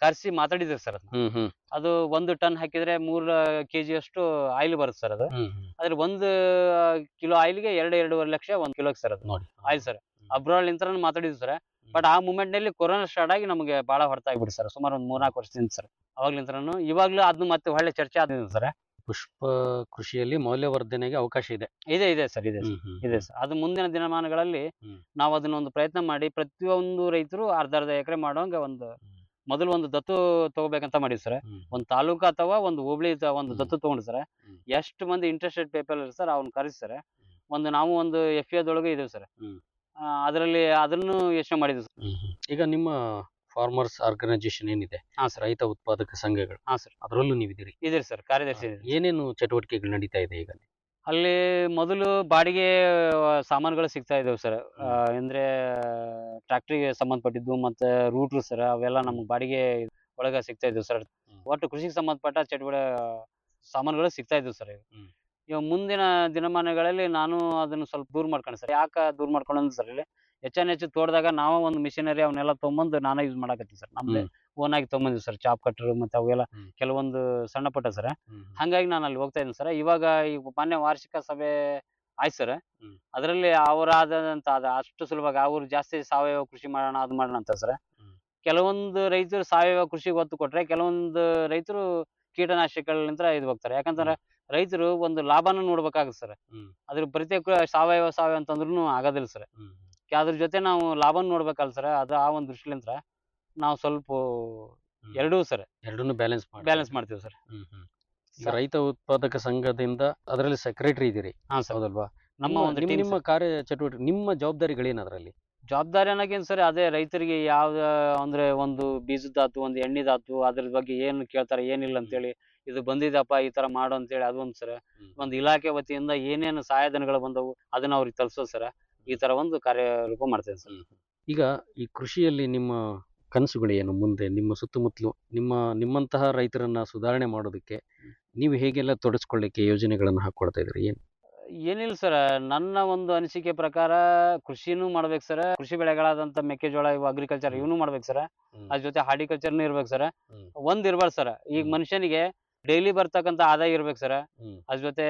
ಕರ್ಸಿ ಮಾತಾಡಿದ್ರು ಸರ್ ಅದನ್ನ ಹ್ಮ್ ಹ್ಮ್ ಅದು ಒಂದು ಟನ್ ಹಾಕಿದ್ರೆ ಮೂರ್ ಕೆಜಿ ಅಷ್ಟು ಆಯಿಲ್ ಬರುತ್ತೆ ಸರ್ ಅದು ಹ್ಮ್ ಹ್ಮ್ ಅದ್ರ ಒಂದು ಕಿಲೋ ಆಯಿಲ್ಗೆ ಎರಡು ಎರಡೂವರೆ ಲಕ್ಷ ಒಂದ್ ಕಿಲೋಗೆ ಸರ್ ಅದು ನೋಡಿ ಆಯಿಲ್ ಸರ್ ಅಬ್ರಾಡ್ ನಿಂತ್ರ ಮಾತಾಡಿದ್ವಿ ಸರ್ ಬಟ್ ಆ ಮೂಮೆಂಟ್ ನಲ್ಲಿ ಕೊರೋನಾ ಸ್ಟಾರ್ಟ್ ಆಗಿ ನಮಗೆ ಬಹಳ ಹೊರತಾಗ್ಬಿಡಿ ಸರ್ ಸುಮಾರು ಒಂದ್ ಮೂರ್ನಾಲ್ಕು ವರ್ಷದಿಂದ ಸರ್ ಅವಾಗ್ಲಿಂತ್ರನು ಇವಾಗ್ಲೂ ಅದನ್ನ ಮತ್ತೆ ಒಳ್ಳೆ ಚರ್ಚೆ ಆಗಿದೆ ಸರ್ ಪುಷ್ಪ ಕೃಷಿಯಲ್ಲಿ ಮೌಲ್ಯವರ್ಧನೆಗೆ ಅವಕಾಶ ಇದೆ ಇದೆ ಇದೆ ಸರ್ ಇದೆ sir. ಹ್ಮ್ ಹ್ಮ್ ಇದೆ ಸರ್ ಅದು ಮುಂದಿನ ದಿನಮಾನಗಳಲ್ಲಿ ಹ್ಮ್. ನಾವು ಅದನ್ನ ಒಂದು ಪ್ರಯತ್ನ ಮಾಡಿ ಪ್ರತಿಯೊಂದು ರೈತರು ಅರ್ಧ ಅರ್ಧ ಎಕರೆ ಮಾಡೋಂಗ ಒಂದು ಮೊದಲು ಒಂದು ದತ್ತು ತಗೋಬೇಕಂತ ಮಾಡಿವಿ ಸರ್ ಹ್ಮ್. ಒಂದು ತಾಲೂಕು ಅಥವಾ ಒಂದು ಹೋಬಳಿ ತ- ಒಂದು ಹ್ಮ್. ದತ್ತು ತಗೊಂಡು ಸರ್ ಹ್ಮ್. ಎಷ್ಟು ಮಂದಿ ಇಂಟ್ರೆಸ್ಟೆಡ್ ಪೀಪಲ್ ಸರ್ ಅವ್ನ ಕರೆಸಿ ಸರ್ ಒಂದು ನಾವು ಒಂದು ಎಫ್ ಎದೊಳಗೆ ಇದೇವೆ ಸರ್ ಹ್ಮ್. ಅದರಲ್ಲಿ ಅದನ್ನು ಯೋಚನೆ ಮಾಡಿದ್ವಿ ಸರ್ ಹ್ಮ್ ಹ್ಮ್. ಈಗ ನಿಮ್ಮ ಫಾರ್ಮರ್ಸ್ ಆರ್ಗನೈಸೇಷನ್ ಏನಿದೆ ಹಾ ಸರ್ ರೈತ ಉತ್ಪಾದಕ ಸಂಘಗಳು ಹಾ ಸರ್ ಅದರಲ್ಲೂ ನೀವಿದ್ದೀರಿ ಇದೆ ಸರ್ ಕಾರ್ಯದರ್ಶಿ ಇದೆ ಏನೇನು ಚಟುವಟಿಕೆಗಳು ನಡೀತಾ ಇದೆ ಈಗ ಅಲ್ಲಿ ಮೊದಲು ಬಾಡಿಗೆ ಆ, ಸಾಮಾನುಗಳು ಸಿಗ್ತಾ ಇದಾವೆ ಸರ್ ಅಂದ್ರೆ ಟ್ರ್ಯಾಕ್ಟ್ರಿಗೆ ಸಂಬಂಧಪಟ್ಟಿದ್ದು ಮತ್ತೆ ರೂಟ್ರು ಸರ್ ಅವೆಲ್ಲ ನಮ್ಗೆ ಬಾಡಿಗೆ ಒಳಗ ಸಿಗ್ತಾ ಇದ್ವು ಸರ್ ಒಟ್ಟು ಕೃಷಿಗೆ ಸಂಬಂಧಪಟ್ಟ ಚಟುವಟಿಕೆ ಸಾಮಾನುಗಳು ಸಿಗ್ತಾ ಇದ್ವು ಸರ್ ಹ್ಮ್. ಇವಾಗ ಮುಂದಿನ ದಿನಮಾನಗಳಲ್ಲಿ ನಾನು ಅದನ್ನು ಸ್ವಲ್ಪ ದೂರ ಮಾಡ್ಕೊಂಡು ಸರ್ ಯಾಕೆ ದೂರ ಮಾಡ್ಕೊಂಡು ಸರ್ ಇಲ್ಲಿ ಹೆಚ್ಚಾನ್ ಹೆಚ್ಚು ತೋಟದಾಗ ನಾವ ಒಂದು ಮಿಷಿನರಿ ಅವನ್ನೆಲ್ಲ ತೊಗೊಂಬಂದು ನಾನೇ ಯೂಸ್ ಮಾಡಕತ್ತೀನಿ ಸರ್ ನಮ್ದೇ ಹ್ಮ್. ಓನ್ ಆಗಿ ತೊಗೊಂಬಂದಿವಿ ಸರ್ ಚಾಪ್ ಕಟ್ರು ಮತ್ತೆ ಅವೆಲ್ಲ ಹ್ಮ್. ಕೆಲವೊಂದು ಸಣ್ಣ ಪುಟ್ಟ ಸರ್ ಹ್ಮ್ ಹಂಗಾಗಿ ನಾನು ಅಲ್ಲಿ ಹೋಗ್ತಾ ಇದ್ದೀನಿ ಸರ್ ಇವಾಗ ಈ ಮಾನ್ಯ ವಾರ್ಷಿಕ ಸಭೆ ಆಯ್ತು ಸರ್ ಹ್ಮ್. ಅದರಲ್ಲಿ ಅವರಾದಂತ ಅದ ಅಷ್ಟು ಸುಲಭವಾಗಿ ಅವ್ರು ಜಾಸ್ತಿ ಸಾವಯವ ಕೃಷಿ ಮಾಡೋಣ ಅದು ಮಾಡೋಣ ಅಂತ ಸರ್ ಹ್ಮ್. ಕೆಲವೊಂದು ರೈತರು ಸಾವಯವ ಕೃಷಿಗೆ ಒತ್ತು ಕೊಟ್ರೆ ಕೆಲವೊಂದು ರೈತರು ಕೀಟನಾಶಕಗಳಿಂದ ಇದು ಹೋಗ್ತಾರೆ ಯಾಕಂತಂದ್ರೆ ರೈತರು ಒಂದು ಲಾಭನ ನೋಡ್ಬೇಕಾಗುತ್ತೆ ಸರ್ ಹ್ಮ್. ಅದ್ರ ಪ್ರತ್ಯೇಕ ಸಾವಯವ ಸಾವಯವ ಅಂತಂದ್ರೂ ಆಗೋದಿಲ್ಲ ಸರ್ ಹ್ಮ್ ಅದ್ರ ಜೊತೆ ನಾವು ಲಾಭನ ನೋಡ್ಬೇಕಲ್ಲ ಸರ್ ಅದು ಆ ಒಂದು ದೃಷ್ಟಿಲಿಂತ್ರ ನಾವು ಸ್ವಲ್ಪ ಹ್ಮ್. ಎರಡೂ ಸರ್ ಎರಡನ್ನೂ ಬ್ಯಾಲೆನ್ಸ್ ಮಾಡಿ ಬ್ಯಾಲೆನ್ಸ್ ಮಾಡ್ತೀವಿ ಸರ್ ಹ್ಮ್ ಹ್ಮ್. ಈಗ ರೈತ ಉತ್ಪಾದಕ ಸಂಘದಿಂದ ಅದರಲ್ಲಿ ಸೆಕ್ರೆಟರಿ ಇದ್ದೀರಿ ಹಾ ಸರ್ ಹೌದಲ್ವಾ ನಮ್ಮ ನಿಮ್ಮ- ಒಂದು ನಿಮ್ಮ- team ನಿಮ್ಮ ಕಾರ್ಯ ಚಟುವಟಿಕೆ ನಿಮ್ಮ ಜವಾಬ್ದಾರಿಗಳೇನು ಅದರಲ್ಲಿ ಜವಾಬ್ದಾರಿ ಅನ್ನೋಕೇನು ಸರ್ ಅದೇ ರೈತರಿಗೆ ಯಾವ ಅಂದ್ರೆ ಒಂದು ಬೀಜದಾತು ಒಂದು ಎಣ್ಣೆದಾತು ಅದ್ರ ಬಗ್ಗೆ ಏನು ಕೇಳ್ತಾರೆ ಏನಿಲ್ಲ ಅಂತೇಳಿ ಇದು ಬಂದಿದಪ್ಪ ಈ ತರ ಮಾಡು ಅಂತೇಳಿ ಅದೊಂದು ಸರ್ ಒಂದು ಇಲಾಖೆ ವತಿಯಿಂದ ಏನೇನು ಸಹಾಯಧನಗಳು ಬಂದವು ಅದನ್ನ ಅವ್ರಿಗೆ ತಲುಪಿಸೋದು ಸರ್ ಈ ತರ ಒಂದು ಕಾರ್ಯರೂಪ ಮಾಡ್ತೇವೆ ಸರ್ ಈಗ ಈ ಕೃಷಿಯಲ್ಲಿ ನಿಮ್ಮ ಕನಸುಗಳು ಏನು ಮುಂದೆ ನಿಮ್ಮ ಸುತ್ತಮುತ್ತಲು ನಿಮ್ಮ ನಿಮ್ಮಂತಹ ರೈತರನ್ನ ಸುಧಾರಣೆ ಮಾಡೋದಕ್ಕೆ ನೀವು ಹೇಗೆಲ್ಲ ತೊಡಸ್ಕೊಳ್ಳಿಕ್ಕೆ ಯೋಜನೆಗಳನ್ನು ಹಾಕೊಳ್ತಾ ಇದ್ರಿ ಏನು ಏನಿಲ್ಲ ಸರ್ ನನ್ನ ಒಂದು ಅನಿಸಿಕೆ ಪ್ರಕಾರ ಕೃಷಿನೂ ಮಾಡ್ಬೇಕು ಸರ್ ಕೃಷಿ ಬೆಳೆಗಳಾದಂತ ಮೆಕ್ಕೆಜೋಳ ಇವು ಅಗ್ರಿಕಲ್ಚರ್ ಇವನು ಮಾಡ್ಬೇಕು ಸರ್ ಅದ್ರ ಜೊತೆ ಹಾರ್ಟಿಕಲ್ಚರ್ನು ಇರ್ಬೇಕು ಸರ್ ಹ್ಮ್. ಒಂದ್ ಇರ್ಬಾರ್ದು ಸರ್ ಈಗ ಹ್ಮ್. ಮನುಷ್ಯನಿಗೆ ಡೈಲಿ ಬರ್ತಕ್ಕಂತ ಆದಾಯ ಇರ್ಬೇಕು ಸರ್ ಹ್ಮ್. ಅದ್ರ ಜೊತೆ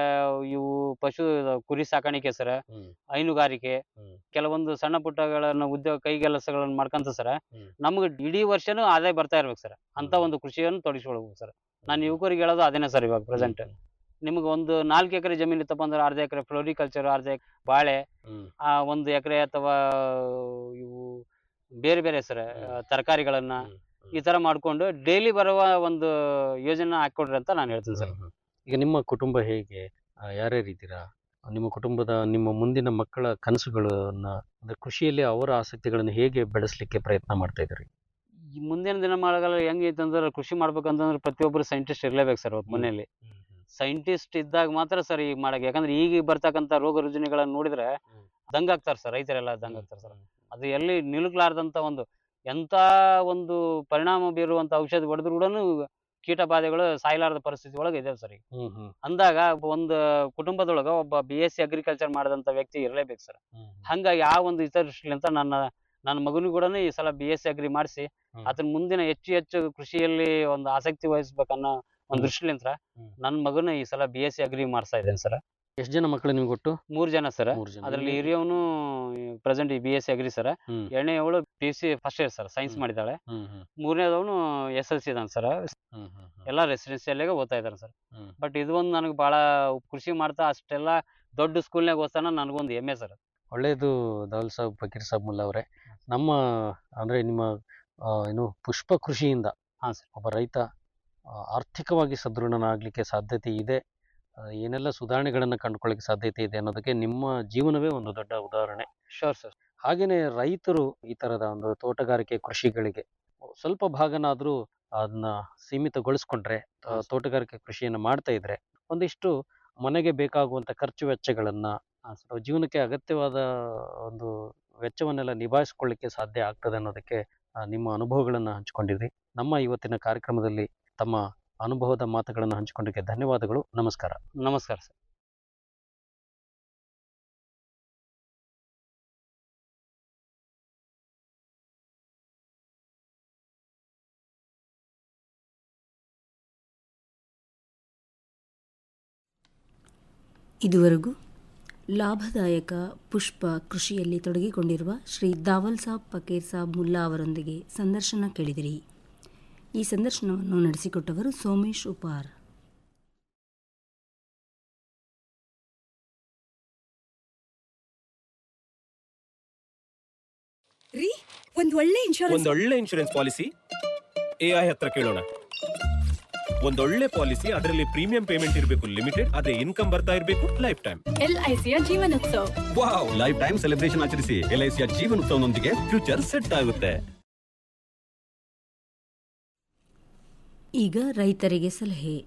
ಇವು ಪಶು ಕುರಿ ಸಾಕಾಣಿಕೆ ಸರ್ ಹ್ಮ್. ಹೈನುಗಾರಿಕೆ ಹ್ಮ್. ಕೆಲವೊಂದು ಸಣ್ಣ ಪುಟ್ಟಗಳನ್ನ ಉದ್ಯೋಗ ಕೈಗೆಲಸಗಳನ್ನ ಮಾಡ್ಕಂತ ಸರ್ ಹ್ಮ್. ನಮ್ಗೆ ಇಡೀ ವರ್ಷನೂ ಆದಾಯ ಬರ್ತಾ ಇರ್ಬೇಕು ಸರ್ ಅಂತ ಹ್ಮ್. ಒಂದು ಕೃಷಿಯನ್ನು ತೊಡಗಿಸ್ಕೊಳ್ಬೇಕು ಸರ್ ನಾನು ಯುವಕರಿಗೆ ಹೇಳೋದು ಅದೇನೇ ಸರ್ ಇವಾಗ ಪ್ರೆಸೆಂಟ್ ನಿಮ್ಗೆ ಒಂದು ನಾಲ್ಕು ಎಕರೆ ಜಮೀನು ಇತ್ತಪ್ಪ ಅಂದ್ರೆ ಅರ್ಧ ಎಕರೆ ಫ್ಲೋರಿಕಲ್ಚರ್ ಅರ್ಧ ಎಕರೆ ಬಾಳೆ ಹ್ಮ್. ಆ ಒಂದು ಎಕರೆ ಅಥವಾ ಇವು ಬೇರೆ ಬೇರೆ ಸರ್ ತರಕಾರಿಗಳನ್ನ ಹ್ಮ್. ಈ ತರ ಮಾಡ್ಕೊಂಡು ಡೈಲಿ ಬರುವ ಒಂದು ಯೋಜನೆ ಹಾಕೊಡ್ರಿ ಅಂತ ನಾನು ಹೇಳ್ತೀನಿ ಸರ್ ಹ್ಮ್, ಹ್ಮ್. ಈಗ ನಿಮ್ಮ ಕುಟುಂಬ ಹೇಗೆ ಆ, ಯಾರ್ಯಾರಿದ್ದೀರಾ ನಿಮ್ಮ ಕುಟುಂಬದ ನಿಮ್ಮ ಮುಂದಿನ ಮಕ್ಕಳ ಕನಸುಗಳನ್ನ ಅಂದ್ರೆ ಕೃಷಿಯಲ್ಲಿ ಅವರ ಆಸಕ್ತಿಗಳನ್ನು ಹೇಗೆ ಬೆಳೆಸಲಿಕ್ಕೆ ಪ್ರಯತ್ನ ಮಾಡ್ತಾ ಇದ್ದೀರಿ ಈ ಮುಂದಿನ ದಿನಮಾನಗಳಲ್ಲಿ ಹೆಂಗೈತೆ ಅಂದ್ರೆ ಕೃಷಿ ಮಾಡ್ಬೇಕಂತಂದ್ರೆ ಪ್ರತಿಯೊಬ್ಬರು ಸೈಂಟಿಸ್ಟ್ ಇರ್ಲೇಬೇಕು ಸರ್ ಒಬ್ಬ ಮನೆಯಲ್ಲಿ ಸೈಂಟಿಸ್ಟ್ ಇದ್ದಾಗ ಮಾತ್ರ ಸರ್ ಈಗ ಮಾಡಕ್ಕೆ ಯಾಕಂದ್ರೆ ಈಗ ಬರ್ತಕ್ಕಂಥ ರೋಗ ರುಜಿನಗಳನ್ನ ನೋಡಿದ್ರೆ ದಂಗಾಗ್ತಾರೆ ಸರ್ ರೈತರೆಲ್ಲ ದಂಗಾಗ್ತಾರೆ ಸರ್ ಅದು ಎಲ್ಲಿ ನಿಲುಕ್ಲಾರ್ದಂತ ಒಂದು ಎಂತ ಒಂದು ಪರಿಣಾಮ ಬೀರುವಂತ ಔಷಧಿ ಹೊಡೆದ್ರು ಕೂಡ ಕೀಟ ಬಾಧೆಗಳು ಸಾಯ್ಲಾರ್ದ ಪರಿಸ್ಥಿತಿ ಒಳಗೆ ಇದಾವೆ ಸರ್ ಈಗ ಹ್ಮ್ ಹ್ಮ್ ಅಂದಾಗ ಒಂದು ಕುಟುಂಬದೊಳಗ ಒಬ್ಬ ಬಿ ಎಸ್ ಸಿ ಅಗ್ರಿಕಲ್ಚರ್ ಮಾಡಿದಂತ ವ್ಯಕ್ತಿ ಇರಲೇಬೇಕು ಸರ್ ಹ್ಮ್ ಹಂಗಾಗಿ ಆ ಒಂದು ಹಿತದೃಷ್ಟಿಲಿಂದ ನನ್ನ ನನ್ನ ಮಗನಿಗೆ ಕೂಡ ಈ ಸಲ ಬಿ ಎಸ್ ಸಿ ಅಗ್ರಿ ಮಾಡಿಸಿ ಹ್ಮ್. ಅದನ್ನ ಮುಂದಿನ ಹೆಚ್ಚು ಹೆಚ್ಚು ಕೃಷಿಯಲ್ಲಿ ಒಂದು ಆಸಕ್ತಿ ವಹಿಸ್ಬೇಕನ್ನೋ ಒಂದು ಹ್ಮ್. ದೃಷ್ಟಿಲಿಂದ ಹ್ಮ್. ನನ್ನ ಮಗನ ಈ ಸಲ ಬಿ ಎಸ್ ಸಿ ಅಗ್ರಿ ಮಾಡ್ತಾ ಇದ್ದೇನೆ ಸರ್ ಎಷ್ಟು ಜನ ಮಕ್ಕಳು ನಿಮ್ಗೆ ಒಟ್ಟು ಮೂರ್ ಜನ ಸರ್ ಮೂರು ಜನ ಅದ್ರಲ್ಲಿ ನೀವು- ಹಿರಿಯವನು ಪ್ರೆಸೆಂಟ್ ಈ B S C agri sir ಹ್ಮ್ ಎರಡನೇವಳು P C first year sir science ಹ್ಮ್. ಮಾಡಿದ್ದಾಳೆ ಹ್ಮ್ ಹ್ಮ್ ಮೂರನೇದವನು ಎಸ್ ಎಲ್ ಸಿ ಇದ್ದಾನೆ ಸರ್ ಹ್ಮ್ ಹ್ಮ್ ಹ್ಮ್. ಎಲ್ಲ ರೆಸಿಡೆನ್ಸಿಯಲ್ಲಾಗ ಓದ್ತಾ ಇದ್ದಾರೆ ಸರ್ ಹ್ಮ್. ಬಟ್ ಇದು ಒಂದು ನನಗೆ ಭಾಳ ಕೃಷಿ ಮಾಡ್ತಾ ಅಷ್ಟೆಲ್ಲ ದೊಡ್ಡ ಸ್ಕೂಲ್ನಾಗ ಓದ್ತಾನ ನನಗೊಂದು ಹೆಮ್ಮೆ ಸರ್ ಒಳ್ಳೆಯದು ದಾಲ್ ಸಾಬ್ ಫಕೀರ್ ಸಾಬ್ ಮುಲ್ಲಾ ಅವರೇ ನಮ್ಮ ಅಂದ್ರೆ ನಿಮ್ಮ ಆ, ಏನು ಪುಷ್ಪ ಕೃಷಿಯಿಂದ ಹಾ ಸರ್ ಒಬ್ಬ ರೈತ ಆ, ಆರ್ಥಿಕವಾಗಿ ಸದೃಢನಾಗಲಿಕ್ಕೆ ಸಾಧ್ಯತೆ ಇದೆ ಆ, ಏನೆಲ್ಲ ಸುಧಾರಣೆಗಳನ್ನು ಕಂಡುಕೊಳ್ಳಿಕ್ಕೆ ಸಾಧ್ಯತೆ ಇದೆ ಅನ್ನೋದಕ್ಕೆ ನಿಮ್ಮ ಜೀವನವೇ ಒಂದು ದೊಡ್ಡ ಉದಾಹರಣೆ ಶೋರ್ ಸರ್ ಹಾಗೇನೆ ರೈತರು ಈ ತರದ ಒಂದು ತೋಟಗಾರಿಕೆ ಕೃಷಿಗಳಿಗೆ ಸ್ವಲ್ಪ ಭಾಗನಾದ್ರೂ ಅದನ್ನ ಸೀಮಿತಗೊಳಿಸ್ಕೊಂಡ್ರೆ ಆ, ಹಾ, ಸರ್. ತೋಟಗಾರಿಕೆ ಕೃಷಿಯನ್ನು ಮಾಡ್ತಾ ಇದ್ರೆ ಒಂದಿಷ್ಟು ಮನೆಗೆ ಬೇಕಾಗುವಂತ ಖರ್ಚು ವೆಚ್ಚಗಳನ್ನ ಹಾ, ಸರ್. ಅಥವಾ ಜೀವನಕ್ಕೆ ಅಗತ್ಯವಾದ ಒಂದು ವೆಚ್ಚವನ್ನೆಲ್ಲ ನಿಭಾಯಿಸ್ಕೊಳ್ಳಿಕ್ಕೆ ಸಾಧ್ಯ ಆಗ್ತದೆ ಅನ್ನೋದಕ್ಕೆ ಆ, ನಿಮ್ಮ ಅನುಭವಗಳನ್ನು ಹಂಚಿಕೊಂಡಿದ್ರಿ ನಮ್ಮ ಇವತ್ತಿನ ಕಾರ್ಯಕ್ರಮದಲ್ಲಿ ತಮ್ಮ ಅನುಭವದ ಮಾತುಗಳನ್ನು ಹಂಚಿಕೊಂಡಿದ್ದಕ್ಕೆ ಧನ್ಯವಾದಗಳು ನಮಸ್ಕಾರ ನಮಸ್ಕಾರ ಸರ್ ಇದುವರೆಗೂ ಲಾಭದಾಯಕ ಪುಷ್ಪ ಕೃಷಿಯಲ್ಲಿ ತೊಡಗಿಕೊಂಡಿರುವ ಶ್ರೀ ದಾವಲ್ ಸಾಬ್ ಫಕೀರ್ ಸಾಬ್ ಮುಲ್ಲಾ ಅವರೊಂದಿಗೆ ಸಂದರ್ಶನ ಕೇಳಿದಿರಿ ಈ ಸಂದರ್ಶನವನ್ನು ನಡೆಸಿಕೊಟ್ಟವರು ಸೋಮೇಶ್ ಉಪಾರ್ ರೀ ಒಂದ್ ಒಳ್ಳೆ ಇನ್ಶೂರೆನ್ಸ್ ಒಂದೊಳ್ಳೆ ಇನ್ಶೂರೆನ್ಸ್ ಪಾಲಿಸಿ ಎಐ ಹತ್ರ ಕೇಳೋಣ ಒಂದೊಳ್ಳೆ ಪಾಲಿಸಿ ಅದರಲ್ಲಿ ಪ್ರೀಮಿಯಂ ಪೇಮೆಂಟ್ ಇರಬೇಕು ಲಿಮಿಟೆಡ್ ಅದೇ ಇನ್ಕಮ್ ಬರ್ತಾ ಇರಬೇಕು ಲೈಫ್ ಟೈಮ್ ಎಲ್ಐಸಿಯ ಜೀವನೋತ್ಸವ ವಾವ್ ಲೈಫ್ ಟೈಮ್ ಸೆಲೆಬ್ರೇಷನ್ ಆಚರಿಸಿ ಎಲ್ಐಸಿಯ ಜೀವನೋತ್ಸವನೊಂದಿಗೆ ಫ್ಯೂಚರ್ ಸೆಟ್ ಆಗುತ್ತೆ ಈಗ ರೈತರಿಗೆ ಸಲಹೆ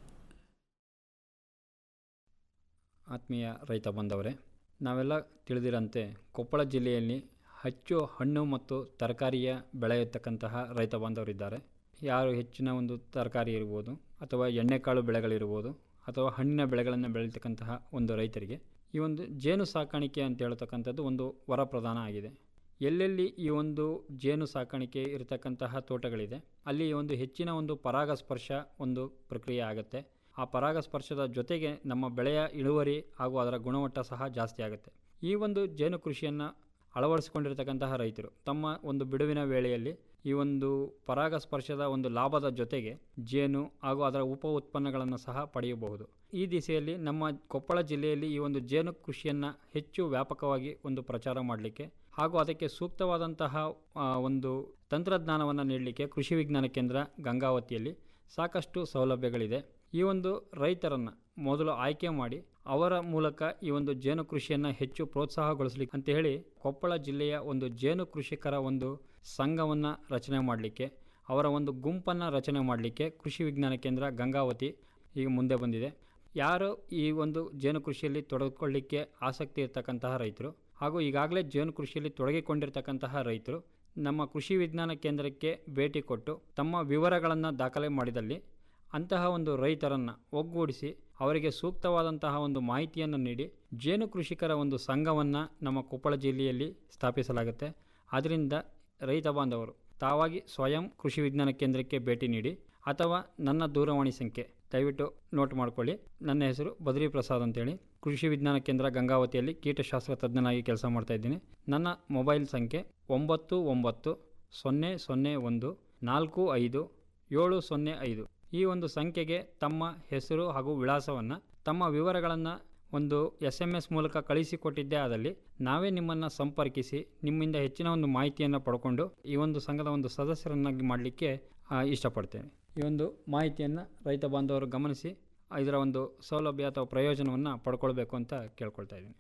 ಆತ್ಮೀಯ ರೈತ ಬಂದವರೇ ನಾವೆಲ್ಲ ತಿಳಿದಿರಂತೆ ಕೊಪ್ಪಳ ಜಿಲ್ಲೆಯಲ್ಲಿ ಹೆಚ್ಚು ಹಣ್ಣು ಮತ್ತು ತರಕಾರಿಯ ಬೆಳೆಯತಕ್ಕಂತಹ ರೈತ ಬಾಂಧವರಿದ್ದಾರೆ ಯಾರು ಹೆಚ್ಚಿನ ಒಂದು ತರಕಾರಿ ಇರ್ಬೋದು ಅಥವಾ ಎಣ್ಣೆಕಾಳು ಬೆಳೆಗಳಿರ್ಬೋದು ಅಥವಾ ಹಣ್ಣಿನ ಬೆಳೆಗಳನ್ನು ಬೆಳೀತಕ್ಕಂತಹ ಒಂದು ರೈತರಿಗೆ ಈ ಒಂದು ಜೇನು ಸಾಕಾಣಿಕೆ ಅಂತ ಹೇಳ್ತಕ್ಕಂಥದ್ದು ಒಂದು ವರಪ್ರಧಾನ ಆಗಿದೆ ಎಲ್ಲೆಲ್ಲಿ ಈ ಒಂದು ಜೇನು ಸಾಕಾಣಿಕೆ ಇರತಕ್ಕಂತಹ ತೋಟಗಳಿದೆ ಅಲ್ಲಿ ಒಂದು ಹೆಚ್ಚಿನ ಒಂದು ಪರಾಗಸ್ಪರ್ಶ ಒಂದು ಪ್ರಕ್ರಿಯೆ ಆಗುತ್ತೆ ಆ ಪರಾಗಸ್ಪರ್ಶದ ಜೊತೆಗೆ ನಮ್ಮ ಬೆಳೆಯ ಇಳುವರಿ ಹಾಗೂ ಅದರ ಗುಣಮಟ್ಟ ಸಹ ಜಾಸ್ತಿ ಆಗುತ್ತೆ ಈ ಒಂದು ಜೇನು ಕೃಷಿಯನ್ನು ಅಳವಡಿಸಿಕೊಂಡಿರ್ತಕ್ಕಂತಹ ರೈತರು ತಮ್ಮ ಒಂದು ಬಿಡುವಿನ ವೇಳೆಯಲ್ಲಿ ಈ ಒಂದು ಪರಾಗಸ್ಪರ್ಶದ ಒಂದು ಲಾಭದ ಜೊತೆಗೆ ಜೇನು ಹಾಗೂ ಅದರ ಉಪ ಉತ್ಪನ್ನಗಳನ್ನು ಸಹ ಪಡೆಯಬಹುದು ಈ ದಿಸೆಯಲ್ಲಿ ನಮ್ಮ ಕೊಪ್ಪಳ ಜಿಲ್ಲೆಯಲ್ಲಿ ಈ ಒಂದು ಜೇನು ಕೃಷಿಯನ್ನು ಹೆಚ್ಚು ವ್ಯಾಪಕವಾಗಿ ಒಂದು ಪ್ರಚಾರ ಮಾಡಲಿಕ್ಕೆ ಹಾಗೂ ಅದಕ್ಕೆ ಸೂಕ್ತವಾದಂತಹ ಆ, ಒಂದು ತಂತ್ರಜ್ಞಾನವನ್ನು ನೀಡಲಿಕ್ಕೆ ಕೃಷಿ ವಿಜ್ಞಾನ ಕೇಂದ್ರ ಗಂಗಾವತಿಯಲ್ಲಿ ಸಾಕಷ್ಟು ಸೌಲಭ್ಯಗಳಿದೆ ಈ ಒಂದು ರೈತರನ್ನು ಮೊದಲು ಆಯ್ಕೆ ಮಾಡಿ ಅವರ ಮೂಲಕ ಈ ಒಂದು ಜೇನು ಕೃಷಿಯನ್ನು ಹೆಚ್ಚು ಪ್ರೋತ್ಸಾಹಗೊಳಿಸಲಿಕ್ಕೆ ಅಂತ ಹೇಳಿ ಕೊಪ್ಪಳ ಜಿಲ್ಲೆಯ ಒಂದು ಜೇನು ಕೃಷಿಕರ ಒಂದು ಸಂಘವನ್ನು ರಚನೆ ಮಾಡಲಿಕ್ಕೆ ಅವರ ಒಂದು ಗುಂಪನ್ನು ರಚನೆ ಮಾಡಲಿಕ್ಕೆ ಕೃಷಿ ವಿಜ್ಞಾನ ಕೇಂದ್ರ ಗಂಗಾವತಿ ಈಗ ಮುಂದೆ ಬಂದಿದೆ ಯಾರು ಈ ಒಂದು ಜೇನು ಕೃಷಿಯಲ್ಲಿ ತೊಡಗಿಕೊಳ್ಳಿಕ್ಕೆ ಆಸಕ್ತಿ ಇರತಕ್ಕಂತಹ ರೈತರು ಹಾಗೂ ಈಗಾಗಲೇ ಜೇನು ಕೃಷಿಯಲ್ಲಿ ತೊಡಗಿಕೊಂಡಿರ್ತಕ್ಕಂತಹ ರೈತರು ನಮ್ಮ ಕೃಷಿ ವಿಜ್ಞಾನ ಕೇಂದ್ರಕ್ಕೆ ಭೇಟಿ ಕೊಟ್ಟು ತಮ್ಮ ವಿವರಗಳನ್ನು ದಾಖಲೆ ಮಾಡಿದಲ್ಲಿ ಅಂತಹ ಒಂದು ರೈತರನ್ನು ಒಗ್ಗೂಡಿಸಿ ಅವರಿಗೆ ಸೂಕ್ತವಾದಂತಹ ಒಂದು ಮಾಹಿತಿಯನ್ನು ನೀಡಿ ಜೇನು ಕೃಷಿಕರ ಒಂದು ಸಂಘವನ್ನು ನಮ್ಮ ಕೊಪ್ಪಳ ಜಿಲ್ಲೆಯಲ್ಲಿ ಸ್ಥಾಪಿಸಲಾಗುತ್ತೆ ಆದ್ದರಿಂದ ರೈತ ಬಾಂಧವರು ತಾವಾಗಿ ಸ್ವಯಂ ಕೃಷಿ ವಿಜ್ಞಾನ ಕೇಂದ್ರಕ್ಕೆ ಭೇಟಿ ನೀಡಿ ಅಥವಾ ನನ್ನ ದೂರವಾಣಿ ಸಂಖ್ಯೆ ದಯವಿಟ್ಟು ನೋಟ್ ಮಾಡ್ಕೊಳ್ಳಿ ನನ್ನ ಹೆಸರು ಬದ್ರಿ ಪ್ರಸಾದ್ ಅಂತೇಳಿ ಕೃಷಿ ವಿಜ್ಞಾನ ಕೇಂದ್ರ ಗಂಗಾವತಿಯಲ್ಲಿ ಕೀಟಶಾಸ್ತ್ರ ತಜ್ಞನಾಗಿ ಕೆಲಸ ಮಾಡ್ತಾ ಇದ್ದೀನಿ ನನ್ನ ಮೊಬೈಲ್ ಸಂಖ್ಯೆ ಒಂಬತ್ತು ಒಂಬತ್ತು ಸೊನ್ನೆ ಸೊನ್ನೆ ಒಂದು ನಾಲ್ಕು ಐದು ಏಳು ಸೊನ್ನೆ ಐದು ಈ ಒಂದು ಸಂಖ್ಯೆಗೆ ತಮ್ಮ ಹೆಸರು ಹಾಗೂ ವಿಳಾಸವನ್ನು ತಮ್ಮ ವಿವರಗಳನ್ನು ಒಂದು ಎಸ್ ಎಮ್ ಎಸ್ ಮೂಲಕ ಕಳಿಸಿಕೊಟ್ಟಿದ್ದೇ ಆದಲ್ಲಿ ನಾವೇ ನಿಮ್ಮನ್ನು ಸಂಪರ್ಕಿಸಿ ನಿಮ್ಮಿಂದ ಹೆಚ್ಚಿನ ಒಂದು ಮಾಹಿತಿಯನ್ನು ಪಡ್ಕೊಂಡು ಈ ಒಂದು ಸಂಘದ ಒಂದು ಸದಸ್ಯರನ್ನಾಗಿ ಮಾಡಲಿಕ್ಕೆ ಇಷ್ಟಪಡ್ತೇನೆ ಈ ಒಂದು ಮಾಹಿತಿಯನ್ನು ರೈತ ಬಾಂಧವರು ಗಮನಿಸಿ ಇದರ ಒಂದು ಸೌಲಭ್ಯ ಅಥವಾ ಪ್ರಯೋಜನವನ್ನು ಪಡ್ಕೊಳ್ಬೇಕು ಅಂತ ಕೇಳ್ಕೊಳ್ತಾ ಇದ್ದೀನಿ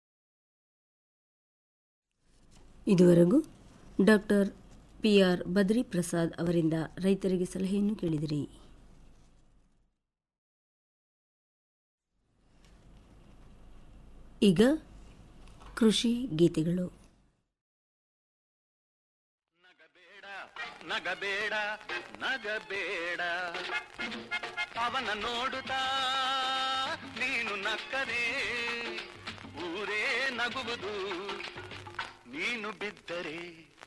ಇದುವರೆಗೂ doctor P R Badri Prasad ಅವರಿಂದ ರೈತರಿಗೆ ಸಲಹೆಯನ್ನು ಕೇಳಿದಿರಿ ಈಗ ಕೃಷಿ ಗೀತೆಗಳು ನಗಬೇಡ ನಗಬೇಡ ಅವನ ನೋಡುತ್ತಾ ನೀನು ನಕ್ಕರೆ ಊರೇ ನಗುವುದು ನೀನು ಬಿದ್ದರೆ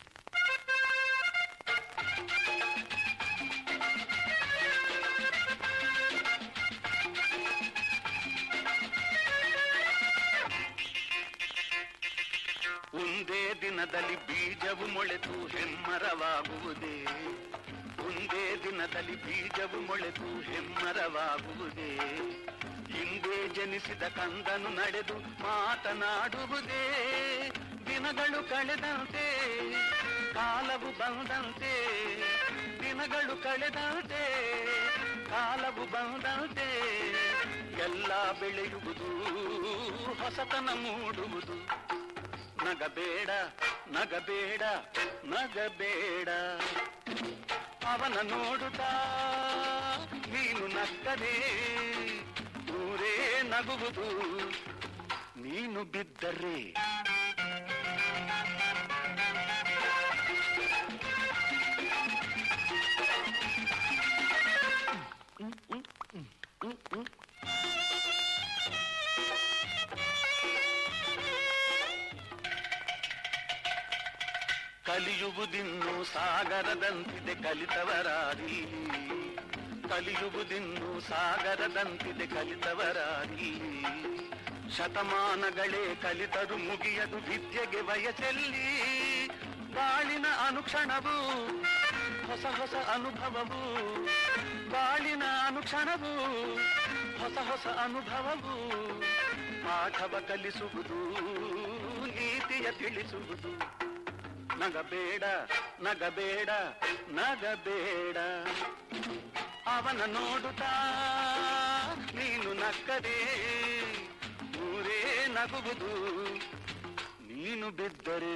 ಒಂದೇ ದಿನದಲ್ಲಿ ಬೀಜವು ಮೊಳೆತು ಹೆಮ್ಮರವಾಗುವುದೇ ಒಂದೇ ದಿನದಲ್ಲಿ ಬೀಜವು ಮೊಳೆತು ಹೆಮ್ಮರವಾಗುವುದೇ ಹಿಂದೆ ಜನಿಸಿದ ಕಂದನು ನಡೆದು ಮಾತನಾಡುವುದೇ ದಿನಗಳು ಕಳೆದಂತೆ ಕಾಲವು ಬಂದಂತೆ ದಿನಗಳು ಕಳೆದಂತೆ ಕಾಲವು ಬಂದಂತೆ ಎಲ್ಲ ಬೆಳೆಯುವುದು ಹೊಸತನ ಮೂಡುವುದು ನಗಬೇಡ ನಗಬೇಡ ನಗಬೇಡ ಅವನ ನೋಡುತ್ತಾ ನೀನು ನಕ್ಕದೆ ಊರೇ ನಗುವುದು ನೀನು ಬಿದ್ದರೆ ಕಲಿಯುವುದಿನ್ನು ಸಾಗರದಂತಿದೆ ಕಲಿತವರಾರಿ ಕಲಿಯುವುದಿನ್ನು ಸಾಗರದಂತಿದೆ ಕಲಿತವರಾರಿ ಶತಮಾನಗಳೇ ಕಲಿತರು ಮುಗಿಯದು ವಿದ್ಯೆಗೆ ವಯಸ್ಸೆಲ್ಲಿ ಬಾಳಿನ ಅನುಕ್ಷಣವು ಹೊಸ ಹೊಸ ಅನುಭವವು ಬಾಳಿನ ಅನುಕ್ಷಣವು ಹೊಸ ಹೊಸ ಅನುಭವವು ಪಾಠವ ಕಲಿಸುವುದು ನೀತಿಯ ತಿಳಿಸುವುದು ನಗಬೇಡ ನಗಬೇಡ ನಗಬೇಡ ಅವನ ನೋಡುತ್ತಾ ನೀನು ನಕ್ಕದೆ ಊರೇ ನಗುವುದು ನೀನು ಬಿದ್ದರೆ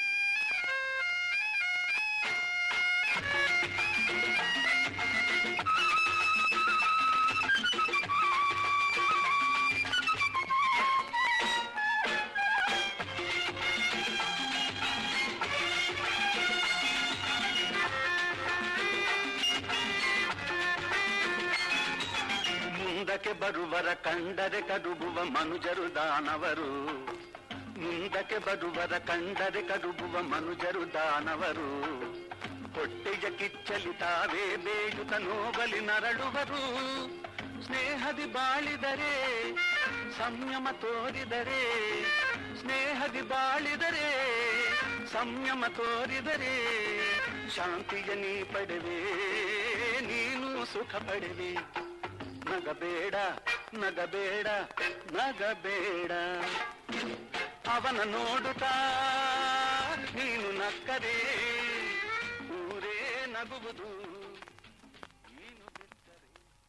ಮುಂದಕ್ಕೆ ಬರುವರ ಕಂಡರೆ ಕಡುಬುವ ಮನುಜರು ದಾನವರು ಮುಂದಕ್ಕೆ ಬರುವರ ಕಂಡರೆ ಕಡುಬುವ ಮನುಜರು ದಾನವರು ಹೊಟ್ಟೆಯ ಕಿಚ್ಚಲಿ ತಾವೇ ಬೇಯುತ ನೋವಲಿ ನರಳುವರು ಸ್ನೇಹದಿ ಬಾಳಿದರೆ ಸಂಯಮ ತೋರಿದರೆ ಸ್ನೇಹದಿ ಬಾಳಿದರೆ ಸಂಯಮ ತೋರಿದರೆ ಶಾಂತಿಯ ನೀ ಪಡೆವೆ ನೀನು ಸುಖ ಪಡೆವೆ ನಗಬೇಡ ನಗಬೇಡ ನಗಬೇಡ ಅವನ ನೋಡುತ್ತಾ ನೀನು ನಕ್ಕರೆ ಊರೇ ನಗುವುದು ನೀನು ಬಿಟ್ಟರೆ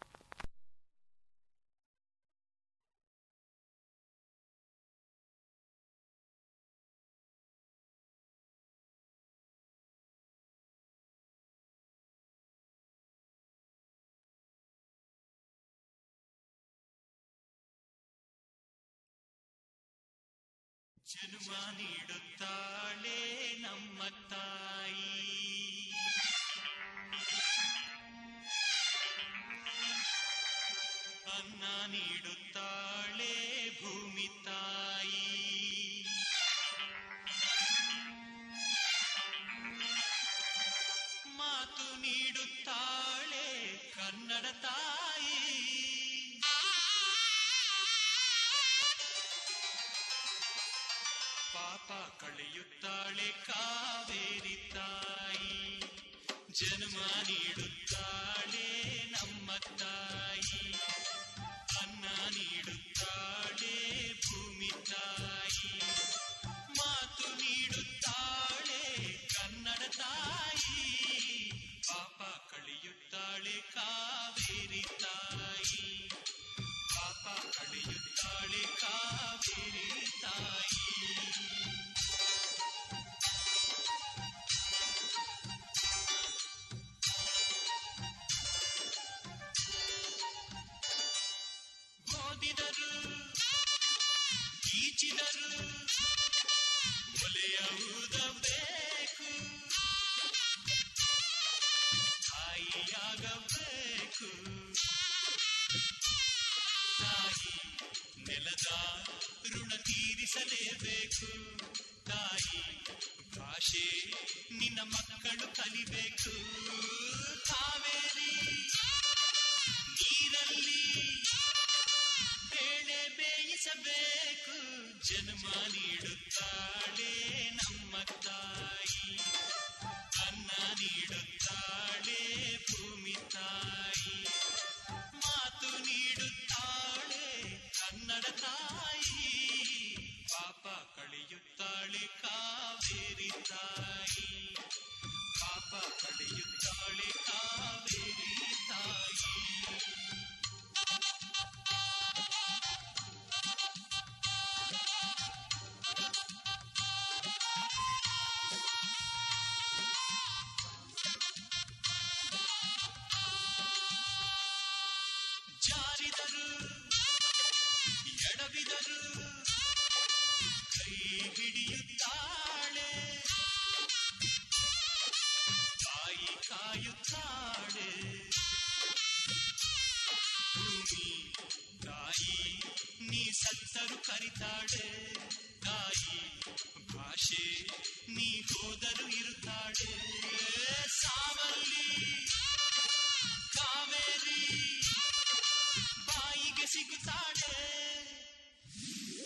ಜನ್ಮ ನೀಡುತ್ತಾಳೆ ನಮ್ಮ ತಾಯಿ ಅನ್ನ ನೀಡುತ್ತಾಳೆ ಭೂಮಿ ತಾಯಿ ಮಾತು ನೀಡುತ್ತಾಳೆ ಕನ್ನಡ ತಾಯಿ ಪಾಪ ಕಳೆಯುತ್ತಾಳೆ ಕಾವೇರಿ ತಾಯಿ ಜನ್ಮ ನೀಡುತ್ತಾಳೆ ನಮ್ಮ ತಾಯಿ ಅನ್ನ ನೀಡುತ್ತಾಳೆ ಭೂಮಿ ತಾಯಿ ಮಾತು ನೀಡುತ್ತಾಳೆ ಕನ್ನಡ ತಾಯಿ ಪಾಪ ಕಳೆಯುತ್ತಾಳೆ ಕಾವೇರಿ ತಾಯಿ ಪಾಪ ಕಳೆಯುತ್ತಾಳೆ ಕಾವೇರಿ ತಾಯಿ ಓದಿದರು ಈಚಿದರು ಒಲೆಯುವುದಬೇಕು ತಾಯಿಯಾಗಬೇಕು ತಾಯಿ ನೆಲದ ಋಣ ತೀರಿಸಲೇಬೇಕು ತಾಯಿ ಭಾಷೆ ನಿನ್ನ ಮಕ್ಕಳು ಕಲಿಬೇಕು ಕಾವೇರಿ ನೀರಲ್ಲಿ ಬೇಳೆ ಬೇಯಿಸಬೇಕು ಜನ್ಮ ನೀಡುತ್ತಾಳೆ ನಮ್ಮ ತಾಯಿ ಅನ್ನ ನೀಡುತ್ತಾಳೆ ಭೂಮಿ ತಾಯಿ ಮಾತು ನೀಡುತ್ತಾಳೆ ಕನ್ನಡ ತಾಯಿ ಪಾಪ ಕಳೆಯುತ್ತಾಳೆ ಕಾವೇರಿ ತಾಯಿ ಪಾಪ ಕಳೆಯುತ್ತಾಳೆ ಕಾವೇರಿ ತಾಯಿ ಜಾರಿದರು ಎಡವಿದರು ಕೈ ಹಿಡಿಯುತ್ತಾಳೆ ತಾಯಿ ಕಾಯುತ್ತಾಳೆ ಭೂಮಿ ತಾಯಿ ನೀ ಸತ್ತರು ಕರಿತಾಳೆ ತಾಯಿ ಭಾಷೆ ನೀ ಹೋದರು ಇರುತ್ತಾಳೆ ಸಾವಲ್ಲಿ ಕಾವೇರಿ ಬಾಯಿಗೆ ಸಿಗುತ್ತಾಳೆ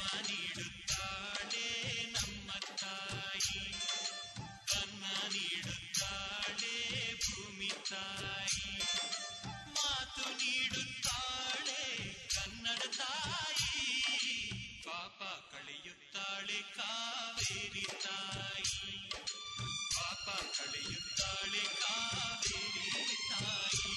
ನೀಡುತ್ತಾಳೆ ನಮ್ಮ ತಾಯಿ ಅನ್ನ ನೀಡುತ್ತಾಳೆ ಭೂಮಿ ತಾಯಿ ಮಾತು ನೀಡುತ್ತಾಳೆ ಕನ್ನಡ ತಾಯಿ ಪಾಪ ಕಳೆಯುತ್ತಾಳೆ ಕಾವೇರಿ ತಾಯಿ ಪಾಪ ಕಳೆಯುತ್ತಾಳೆ ಕಾವೇರಿ ತಾಯಿ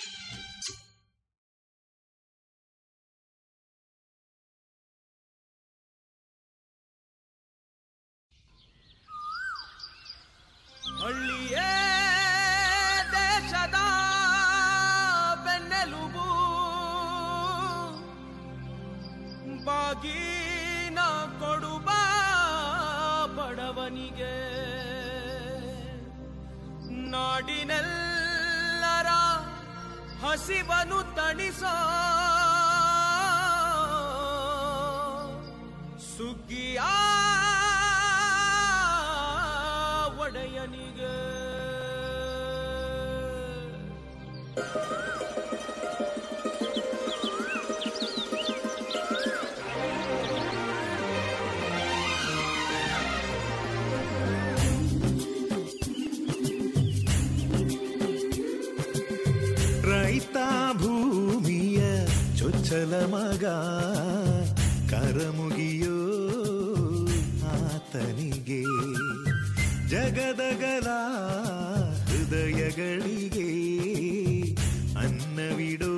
ಹಳ್ಳಿಯೇ ದೇಶದ ಬೆನ್ನೆಲುಬು ಬಾಗಿನ ಕೊಡುವ ಬಡವನಿಗೆ ನಾಡಿನೆಲ್ಲರ ಹಸಿವನು ತಣಿಸೋ ಸುಗ್ಗಿಯ ಒಡೆಯನಿಗೆ ರೈತ ಭೂಮಿಯ ಚೊಚ್ಚಲ ಮಗ ಕರಮುಗಿಯೋ ಆತನಿಗೆ ಜಗದಗಲ ಹೃದಯಗಳಿಗೆ ಅನ್ನವಿಡೋ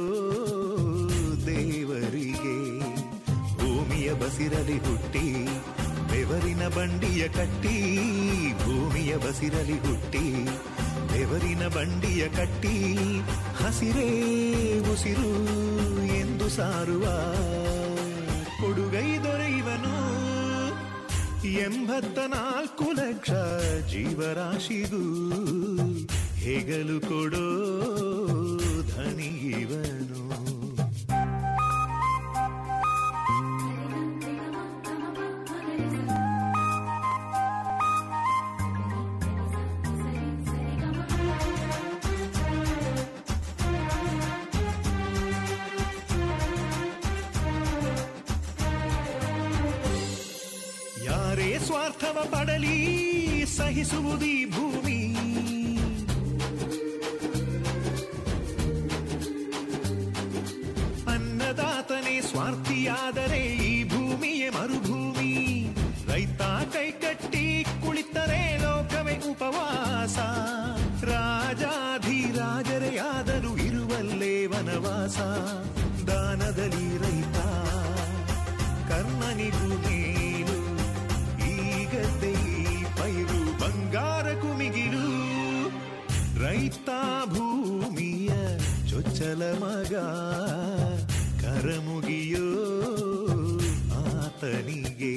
ದೇವರಿಗೆ ಭೂಮಿಯ ಬಸಿರಲಿ ಹುಟ್ಟಿ ಬೆವರಿನ ಬಂಡಿಯ ಕಟ್ಟಿ ಭೂಮಿಯ ಬಸಿರಲಿ ಹುಟ್ಟಿ ಬೆವರಿನ ಬಂಡಿಯ ಕಟ್ಟಿ ಹಸಿರೇ ಉಸಿರು ಎಂದು ಸಾರುವ ಕೊಡುಗೈ ದೊರೆಯುವನು ಎಂಬತ್ತ ನಾಲ್ಕು ಲಕ್ಷ ಜೀವರಾಶಿಗೂ ಹೆಗಲು ಕೊಡೋ ಧನಿಗಿವನು ಯಾರೇ ಸ್ವಾರ್ಥವ ಪಡಲಿ ಸಹಿಸುವುದೀ ಭೂಮಿ ಅನ್ನದಾತನೇ ಸ್ವಾರ್ಥಿಯಾದರೆ ಈ ಭೂಮಿಯೇ ಮರುಭೂಮಿ ರೈತ ಕೈಕಟ್ಟಿ ಕುಳಿತರೆ ಲೋಕವೇ ಉಪವಾಸ ರಾಜಾಧಿರಾಜರೇ ಆದರೂ ಇರುವಲ್ಲೇ ವನವಾಸ ದಾನದಲ್ಲಿ ರೈತ ಕರ್ಣನಿಗೂ ಮೇಲು ಈಗದ್ದೇ ಈ ಪೈರು ಬಂಗಾರ ಕುಮಿಗಿಲು ರೈತ ಭೂಮಿಯ ಚೊಚ್ಚಲ ಮಗ ಕರಮುಗಿಯೋ ಆತನಿಗೆ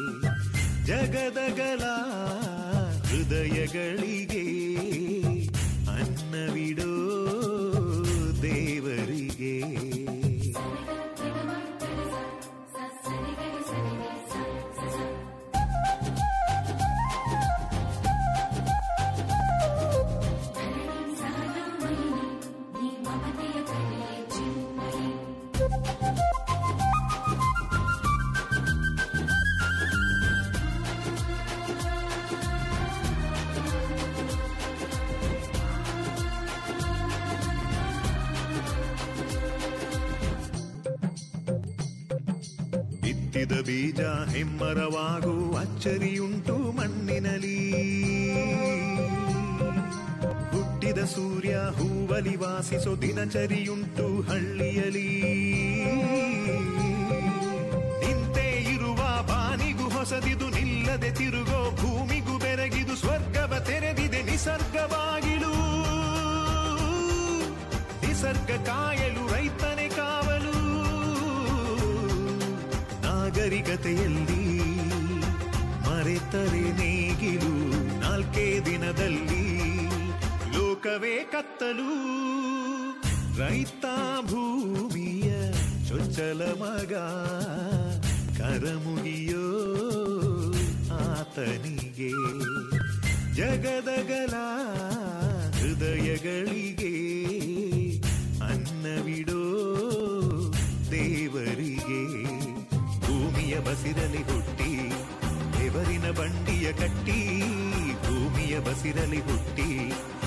ಜಗದಗಲ ಹೃದಯಗಳಿಗೆ ಅನ್ನವಿಡೋ ದೇವರಿಗೆ ಬಿತ್ತಿದ ಬೀಜ ಹೆಮ್ಮರವಾಗು ಅಚ್ಚರಿಯುಂಟು ಮಣ್ಣಿನಲಿ ಹುಟ್ಟಿದ ಸೂರ್ಯ ಹೂವಲಿ ವಾಸಿಸೋ ದಿನಚರಿಯುಂಟು ಹಳ್ಳಿಯಲಿ ನಿಂತೇ ಇರುವ ಬಾನಿಗೂ ಹೊಸದಿದು ನಿಲ್ಲದೆ ತಿರುಗೋ ಭೂಮಿಗೂ ಬೆರಗಿದು ಸ್ವರ್ಗವ ತೆರೆದಿದೆ ನಿಸರ್ಗವಾಗಿಲು ನಿಸರ್ಗ ಕಾಯಲು ರೈತನೇ ಕಾವಲು ನಾಗರಿಕತೆಯಲ್ಲಿ ಮರೆತರೆ ನೇಗಿಲು ನಾಲ್ಕೇ ದಿನದಲ್ಲಿ ಲೋಕವೇ ಕತ್ತಲು ರೈತ ಭೂಮಿಯ ಚೊಚ್ಚಲ ಮಗ ಕರಮುಗಿಯೋ ಆತನಿಗೆ ಜಗದಗಲ ಹೃದಯಗಳಿಗೆ ಅನ್ನವಿಡೋ ದೇವರಿಗೆ ಭೂಮಿಯ ಬಸಿರಲಿ ಹುಟ್ಟಿ ಬೆವರಿನ ಬಂಡಿಯ ಕಟ್ಟಿ ಭೂಮಿಯ ಬಸಿರಲಿ ಹುಟ್ಟಿ